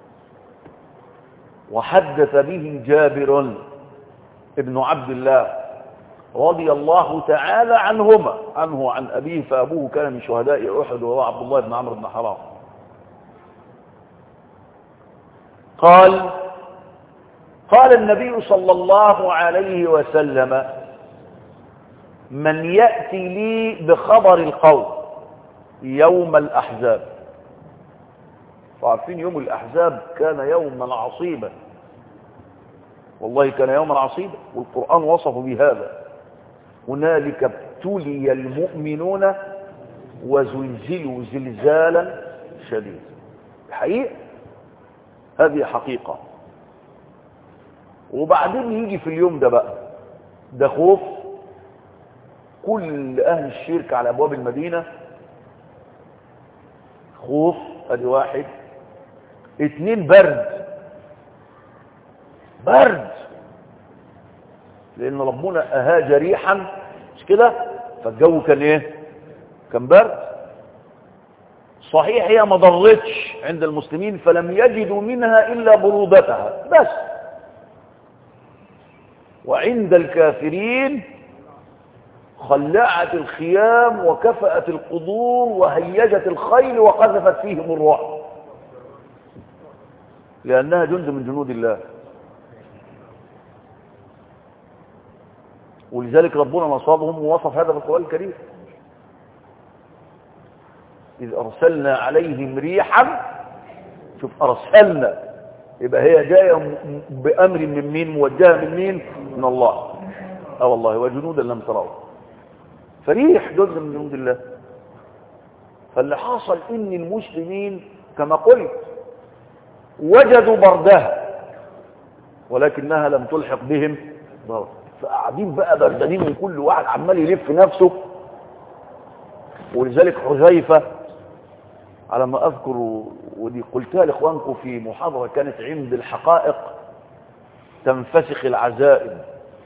وحدث به جابر ابن عبد الله رضي الله تعالى عنهما عنه عن أبيه فأبوه كان من شهداء أحد وهو عبد الله بن عمرو بن حرام قال قال النبي صلى الله عليه وسلم من يأتي لي بخبر القوم يوم الأحزاب وعارفين يوم الأحزاب كان يوما عصيبا والله كان يوما عصيبا والقرآن وصف بهذا هنالك ابتلي المؤمنون وزلزلوا زلزالا شديدا الحقيقة هذه حقيقة وبعدين يجي في اليوم ده بقى ده خوف كل أهل الشرك على أبواب المدينة خوف ادي واحد اتنين برد برد لان ربنا اهاج ريحا مش كده فالجو كان ايه كان برد صحيح هي ما ضرتش عند المسلمين فلم يجدوا منها الا برودتها بس وعند الكافرين خلعت الخيام وكفأت القدور وهيجت الخيل وقذفت فيهم الرعب لأنها جند من جنود الله ولذلك ربنا نصابهم ووصف هذا في القرآن الكريم إذ أرسلنا عليهم ريحا شوف أرسلنا يبقى هي جاية بأمر من مين موجهة من مين من الله اه والله وجنودا لم تروا فريح جزء من جنود الله فاللي حصل ان المسلمين كما قلت وجدوا بردها ولكنها لم تلحق بهم ضرر فقاعدين بقى بردانين من كل واحد عمال يلف نفسه ولذلك حذيفه على ما اذكر ودي قلتها لاخوانكم في محاضره كانت عند الحقائق تنفسخ العزائم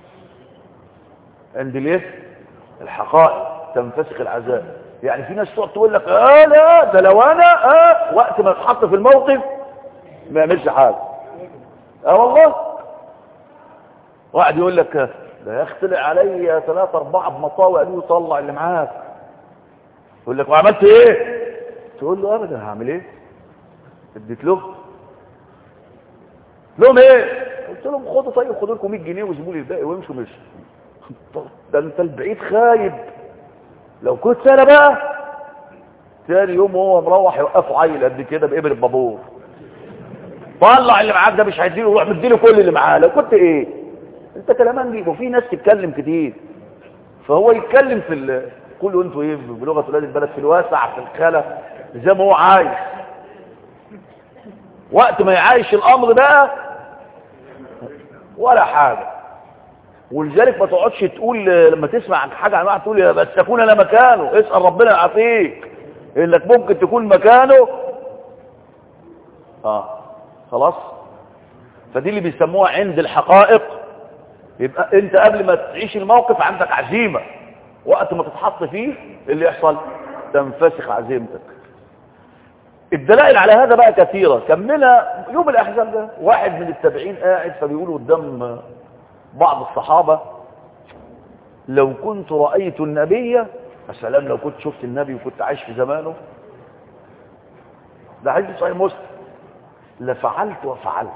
عند الايه الحقائق تنفسخ العزائم يعني في ناس تقعد تقول لك اه لا ده لو انا اه وقت ما اتحط في الموقف ما يعملش حاجه اه والله واحد يقول لك ده يا اخي طلع عليا ثلاثة أربعة بمطاوي قالوا له طلع اللي معاك يقول لك وعملت ايه تقول له ابدا هعمل ايه اديت له لهم ايه قلت لهم خدوا طيب خدوا لكم 100 جنيه وسيبوا لي الباقي وامشوا مشوا ده انت البعيد خايب لو كنت انا بقى تاني يوم وهو مروح يوقفوا عيل قد كده بإبر البابور طلع اللي معاك ده مش هيديله روح مديله كل اللي معاه لو كنت ايه انت كلامان دي وفي ناس تتكلم كتير فهو يتكلم في ال... كله انتوا ايه بلغه ولاد البلد في الواسع في الخلا زي ما هو عايز وقت ما يعايش الامر بقى ولا حاجه ولذلك ما تقعدش تقول لما تسمع عن حاجه عن واحد تقول يا بس تكون انا مكانه اسال ربنا يعافيك انك ممكن تكون مكانه اه خلاص فدي اللي بيسموها عند الحقائق يبقى انت قبل ما تعيش الموقف عندك عزيمة وقت ما تتحط فيه اللي يحصل تنفسخ عزيمتك الدلائل على هذا بقى كثيرة كملها يوم الاحزاب ده واحد من التابعين قاعد فبيقولوا قدام بعض الصحابة لو كنت رأيت النبي السلام لو كنت شفت النبي وكنت عايش في زمانه ده حديث صحيح مسلم لفعلت وفعلت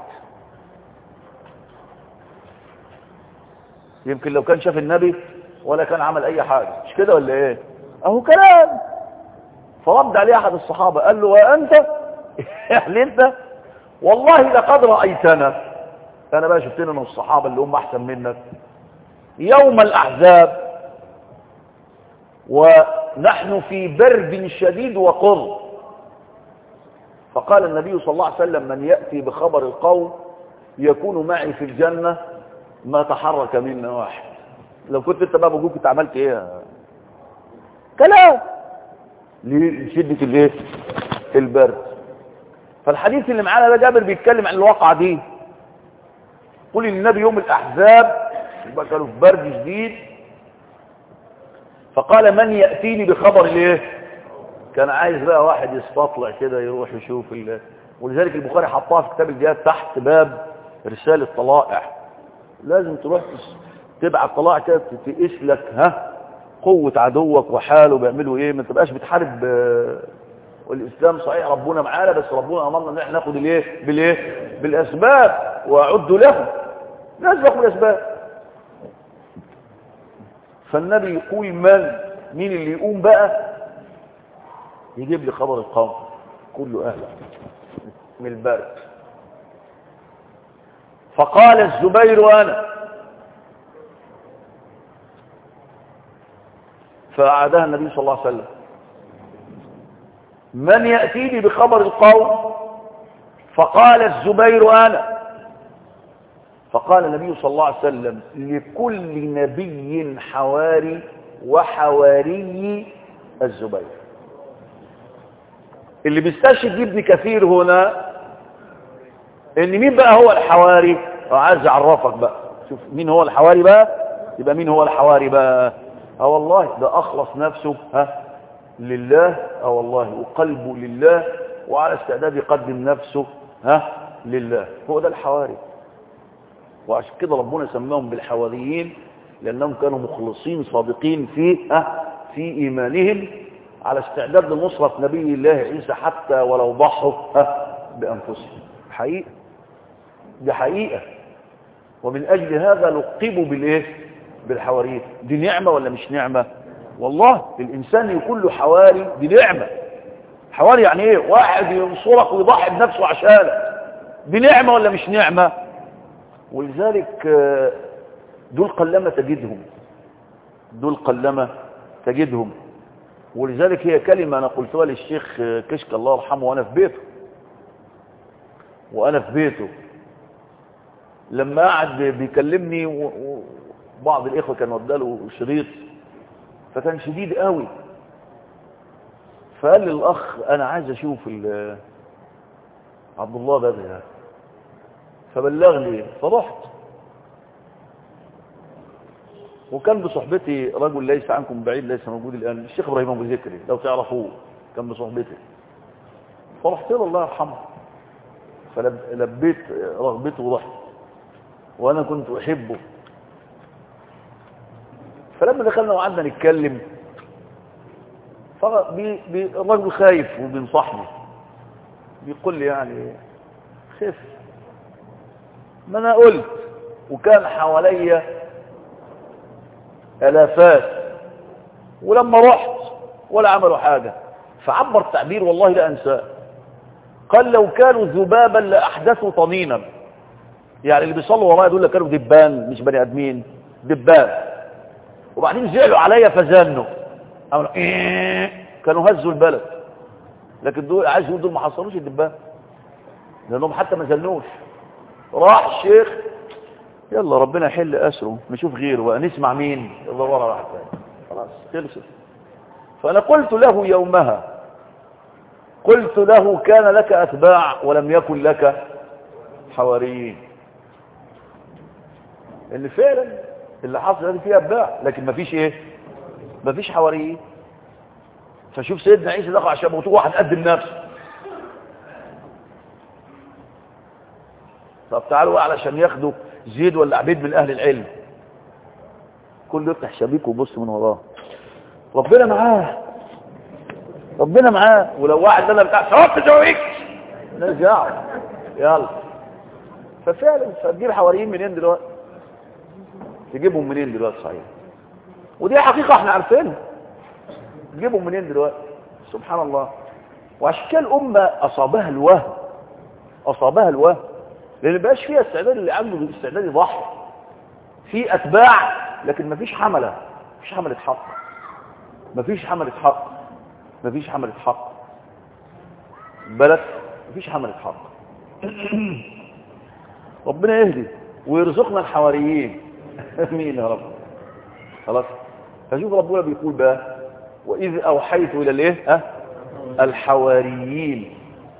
يمكن لو كان شاف النبي ولا كان عمل اي حاجة مش كده ولا ايه اهو كلام فرد عليه احد الصحابة قال له وانت يعني انت والله لقد رأيتنا انا بقى شفتنا من الصحابة اللي هم احسن منك يوم الاحزاب ونحن في برد شديد وقر فقال النبي صلى الله عليه وسلم من يأتي بخبر القوم يكون معي في الجنة ما تحرك منا واحد لو كنت انت بقى موجود كنت عملت ايه كلام لشدة الايه البرد فالحديث اللي معانا ده جابر بيتكلم عن الواقعة دي قول النبي يوم الاحزاب يبقى كانوا في برد شديد فقال من يأتيني بخبر الايه كان عايز بقى واحد يستطلع كده يروح يشوف ال... ولذلك البخاري حطها في كتاب الجهاد تحت باب رسالة طلائع لازم تروح تبعت طلائع كده تقيس لك ها قوة عدوك وحاله بيعملوا ايه ما تبقاش بتحارب والاسلام صحيح ربنا معانا بس ربنا امرنا ان احنا ناخد الايه بالايه بالاسباب واعدوا له لازم ناخد الاسباب فالنبي يقول من مين اللي يقوم بقى يجيب لي خبر القوم كله اهلا من البرد فقال الزبير انا فأعادها النبي صلى الله عليه وسلم من يأتيني بخبر القوم فقال الزبير أنا فقال النبي صلى الله عليه وسلم لكل نبي حواري وحواري الزبير اللي بيستشهد ابن كثير هنا ان مين بقى هو الحواري عايز اعرفك بقى شوف مين هو الحواري بقى يبقى مين هو الحواري بقى اه والله ده اخلص نفسه ها لله اه والله وقلبه لله وعلى استعداد يقدم نفسه ها لله هو ده الحواري وعشان كده ربنا سماهم بالحواريين لانهم كانوا مخلصين صادقين في ها في ايمانهم على استعداد لنصرة نبي الله عيسى حتى ولو ضحوا ها بانفسهم حقيقة دي حقيقة ومن اجل هذا لقبوا بالايه بالحواريين دي نعمة ولا مش نعمة والله الإنسان يكون له حواري دي نعمة حواري يعني ايه واحد ينصرك ويضحي بنفسه عشانك دي نعمة ولا مش نعمة ولذلك دول قلما تجدهم دول قلما تجدهم ولذلك هي كلمة أنا قلتها للشيخ كشك الله يرحمه وأنا في بيته وأنا في بيته لما قعد بيكلمني و... بعض الإخوة كانوا اداله شريط فكان شديد قوي فقال لي الأخ أنا عايز أشوف عبد الله بدر فبلغني فرحت وكان بصحبتي رجل ليس عنكم بعيد ليس موجود الآن الشيخ إبراهيم أبو ذكري لو تعرفوه كان بصحبتي فرحت له الله يرحمه فلبيت رغبته ورحت وأنا كنت أحبه فلما دخلنا وقعدنا نتكلم الرجل خايف وبينصحني بيقول لي يعني خف ما انا قلت وكان حواليا الافات ولما رحت ولا عملوا حاجة فعبر تعبير والله لا انساه قال لو كانوا ذبابا لاحدثوا طنينا يعني اللي بيصلوا ورايا دول كانوا دبان مش بني ادمين دبان وبعدين زعلوا عليا فزانوا عملوا إيه كانوا هزوا البلد لكن دول عايز يقول دول ما حصلوش الدبان لانهم حتى ما زلوش راح الشيخ يلا ربنا يحل اسره نشوف غيره بقى نسمع مين الله ورا واحد تاني خلاص خلصت فانا قلت له يومها قلت له كان لك اتباع ولم يكن لك حواريين اللي فعلا اللي حصل هذه فيها اتباع لكن ما فيش ايه ما فيش حواريين فشوف سيدنا عيسى دخل عشان موتوه واحد قدم نفسه طب تعالوا بقى علشان ياخدوا زيد ولا عبيد من اهل العلم كله يفتح شبيك ويبص من وراه ربنا معاه ربنا معاه ولو واحد ده بتاع صوت جويك نرجع يلا ففعلا فتجيب حواريين منين دلوقتي تجيبهم منين دلوقتي صحيح ودي حقيقة احنا عارفينها تجيبهم منين دلوقتي سبحان الله وعشان كده الأمة أصابها الوهم أصابها الوهم لأن بقاش فيها استعداد اللي عنده استعداد يضحي في أتباع لكن مفيش حملة مفيش حملة حق مفيش حملة حق مفيش حملة حق بلد مفيش حملة حق ربنا يهدي ويرزقنا الحواريين امين يا رب خلاص فشوف ربنا بيقول بقى واذ اوحيت الى الايه ها الحواريين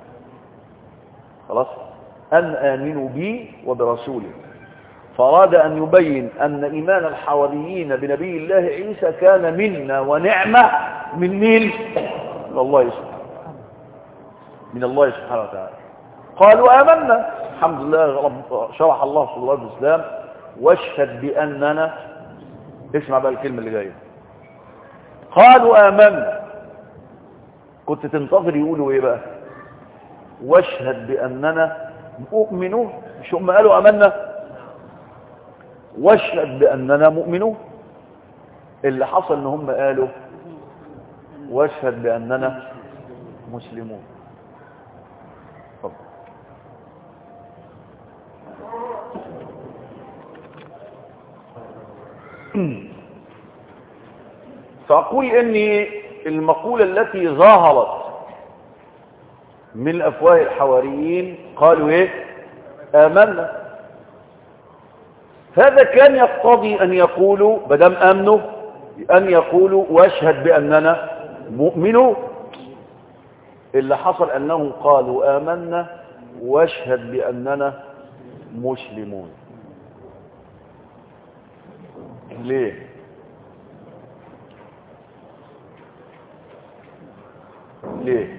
خلاص ان امنوا بي وبرسولي فاراد ان يبين ان ايمان الحواريين بنبي الله عيسى كان منا ونعمه من مين من الله سبحانه من الله سبحانه وتعالى قالوا آمنا الحمد لله رب شرح الله صلى الله عليه وسلم واشهد بأننا اسمع بقى الكلمة اللي جاية قالوا آمنا كنت تنتظر يقولوا ايه بقى واشهد بأننا مؤمنون مش هم قالوا آمنا واشهد بأننا مؤمنون اللي حصل ان هم قالوا واشهد بأننا مسلمون طب. فأقول إني المقولة التي ظهرت من أفواه الحواريين قالوا إيه آمنا هذا كان يقتضي أن يقولوا بدم أمنوا أن يقولوا واشهد بأننا مؤمنون اللي حصل أنهم قالوا آمنا واشهد بأننا مسلمون ليه ليه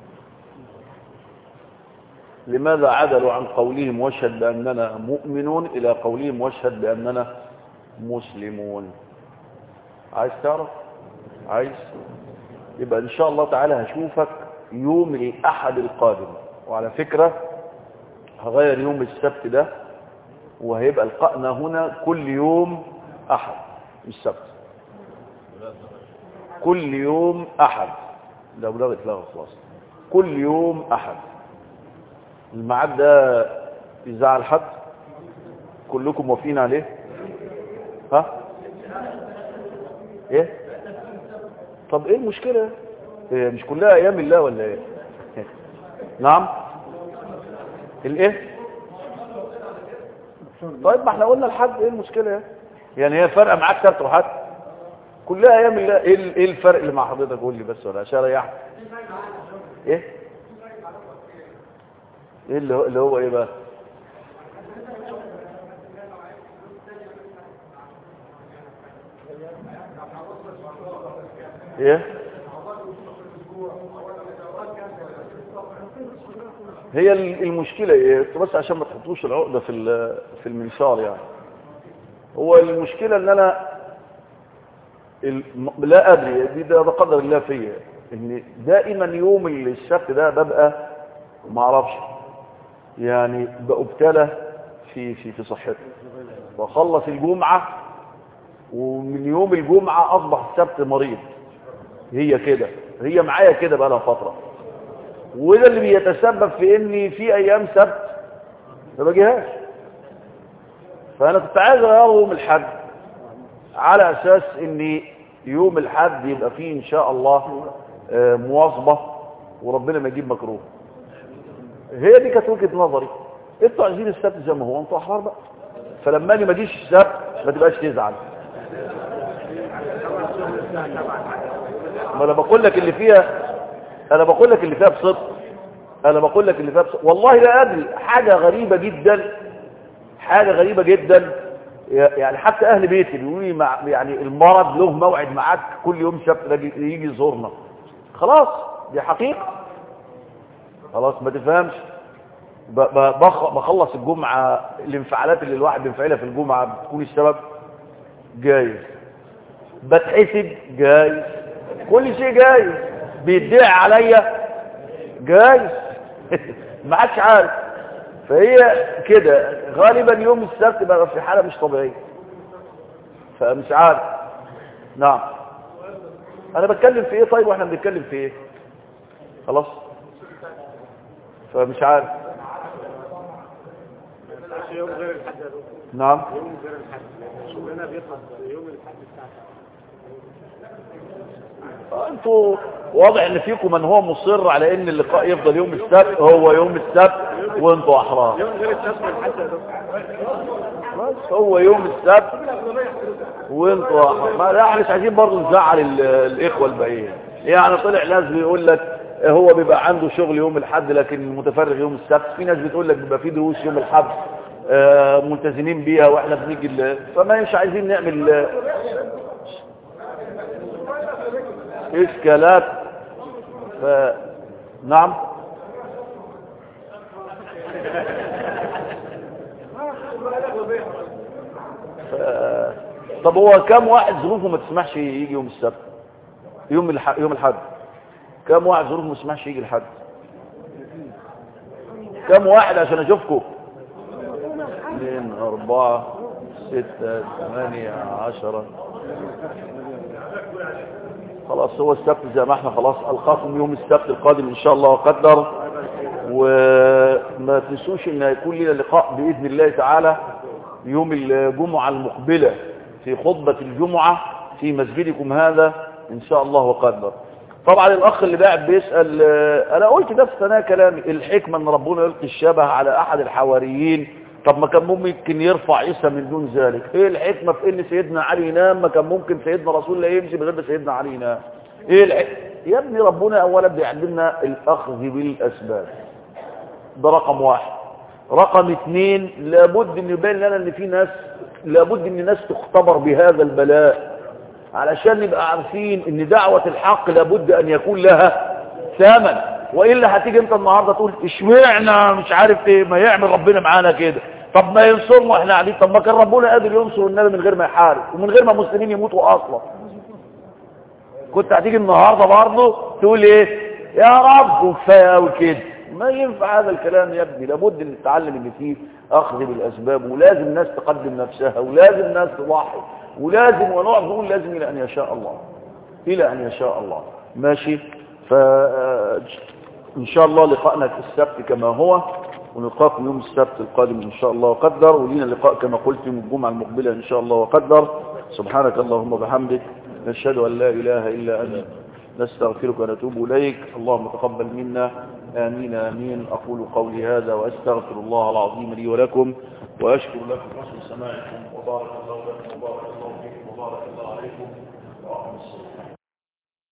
لماذا عدلوا عن قولهم واشهد بأننا مؤمنون إلى قولهم واشهد بأننا مسلمون عايز تعرف عايز يبقى إن شاء الله تعالى هشوفك يوم الأحد القادم وعلى فكرة هغير يوم السبت ده وهيبقى لقائنا هنا كل يوم أحد مش سبت كل يوم أحد ده بلغة لغة خلاص كل يوم أحد الميعاد ده يزعل حد كلكم موافقين عليه ها ايه طب ايه المشكلة إيه مش كلها ايام الله ولا ايه نعم الايه طيب ما احنا قلنا لحد ايه المشكلة يعني هي فرقة معاك ثلاث روحات كلها ايام الله ايه ايه الفرق اللي مع حضرتك قول لي بس ولا عشان اريحك ايه ايه اللي هو, اللي هو ايه بقى ايه هي المشكلة ايه بس عشان ما تحطوش العقدة في في المنشار يعني هو المشكلة ان انا لا ادري دي ده قدر الله فيا ان دائما يوم السبت ده ببقى ما اعرفش يعني بأبتلى في في في صحته وخلص الجمعة ومن يوم الجمعة أصبح السبت مريض هي كده هي معايا كده بقى لها فترة وده اللي بيتسبب في اني في ايام سبت ما باجيهاش فانا كنت عايز اغيره يوم الحد على اساس ان يوم الحد يبقى فيه ان شاء الله آه، مواظبة وربنا ما يجيب مكروه هي دي كانت وجهة نظري انتوا عايزين السبت زي ما هو انتوا احرار بقى فلما اجي ما اجيش السبت ما تبقاش تزعل ما انا بقول لك اللي فيها انا بقول لك اللي فيها بصدق انا بقول لك اللي فيها بصدق والله لا ادري حاجه غريبه جدا حاجه غريبه جدا يعني حتى اهل بيتي بيقولوا لي مع يعني المرض له موعد معاك كل يوم سبت يجي يجي يزورنا خلاص دي حقيقه خلاص ما تفهمش ب- ب- بخ- بخلص الجمعه الانفعالات اللي الواحد بينفعلها في الجمعه بتكون السبب جايز بتحسب جايز كل شيء جايز بيدعي عليا جايز ما عادش عارف فهي كده غالبا يوم السبت بقى في حالة مش طبيعية فمش عارف نعم انا بتكلم في ايه طيب واحنا بنتكلم في ايه خلاص فمش عارف يوم غير الحد يا دكتور نعم يوم غير الحد شغلنا بيخلص يوم الحد الساعه انتوا واضح ان فيكم من هو مصر على ان اللقاء يفضل يوم السبت هو يوم السبت وانتوا احرار يوم غير السبت والحد يا دكتور بس هو يوم السبت وانتوا أحرار. ما لا احنا مش عايزين برضه نزعل ال- الاخوه الباقيين يعني طلع ناس بيقول لك هو بيبقى عنده شغل يوم الاحد لكن متفرغ يوم السبت في ناس بتقول لك بيبقى في دروس يوم الاحد آه، ملتزمين بيها واحنا بنيجي ال- فما مش عايزين نعمل آه، اشكالات ف... نعم ف... طب هو كم واحد ظروفه ما تسمحش يجي يوم السبت يوم الح... يوم الحد كم واحد ظروفه ما تسمحش يجي الحد كم واحد عشان اشوفكم اثنين اربعة ستة ثمانية عشرة خلاص هو السبت زي ما احنا خلاص القاكم يوم السبت القادم ان شاء الله وقدر وما تنسوش ان هيكون لنا لقاء باذن الله تعالى يوم الجمعة المقبلة في خطبة الجمعة في مسجدكم هذا ان شاء الله وقدر طبعا الاخ اللي قاعد بيسأل آه، انا قلت ده في ثناء كلامي الحكمة ان ربنا يلقي الشبه على احد الحواريين طب ما كان ممكن يرفع عيسى من دون ذلك ايه الحكمة في ان سيدنا علي ينام ما كان ممكن سيدنا رسول الله يمشي من غير ما سيدنا علي ينام ايه الحكمة يا ابني ربنا اولا بيعلمنا الاخذ بالاسباب ده رقم واحد رقم اثنين لابد ان يبين لنا ان في ناس لابد ان الناس تختبر بهذا البلاء علشان نبقى عارفين ان دعوة الحق لابد ان يكون لها ثمن والا هتيجي انت النهارده تقول اشمعنا مش عارف ايه ما يعمل ربنا معانا كده طب ما ينصرنا احنا قاعدين طب ما كان ربنا قادر ينصر النبي من غير ما يحارب ومن غير ما المسلمين يموتوا اصلا كنت هتيجي النهارده برضه تقول ايه يا رب وكفايه قوي كده ما ينفع هذا الكلام يا ابني لابد ان تتعلم ان فيه اخذ بالاسباب ولازم الناس تقدم نفسها ولازم الناس تضحي ولازم ونقعد نقول لازم الى ان يشاء الله الى ان يشاء الله ماشي ف ان شاء الله لقاءنا في السبت كما هو ونلقاكم يوم السبت القادم ان شاء الله وقدر ولينا لقاء كما قلت يوم الجمعه المقبله ان شاء الله وقدر سبحانك اللهم وبحمدك نشهد ان لا اله الا انت نستغفرك ونتوب إليك اللهم تقبل منا آمين آمين أقول قولي هذا وأستغفر الله العظيم لي ولكم وأشكر لكم حسن سماعكم وبارك الله لكم وبارك الله فيكم وبارك الله عليكم وأقم الصلاة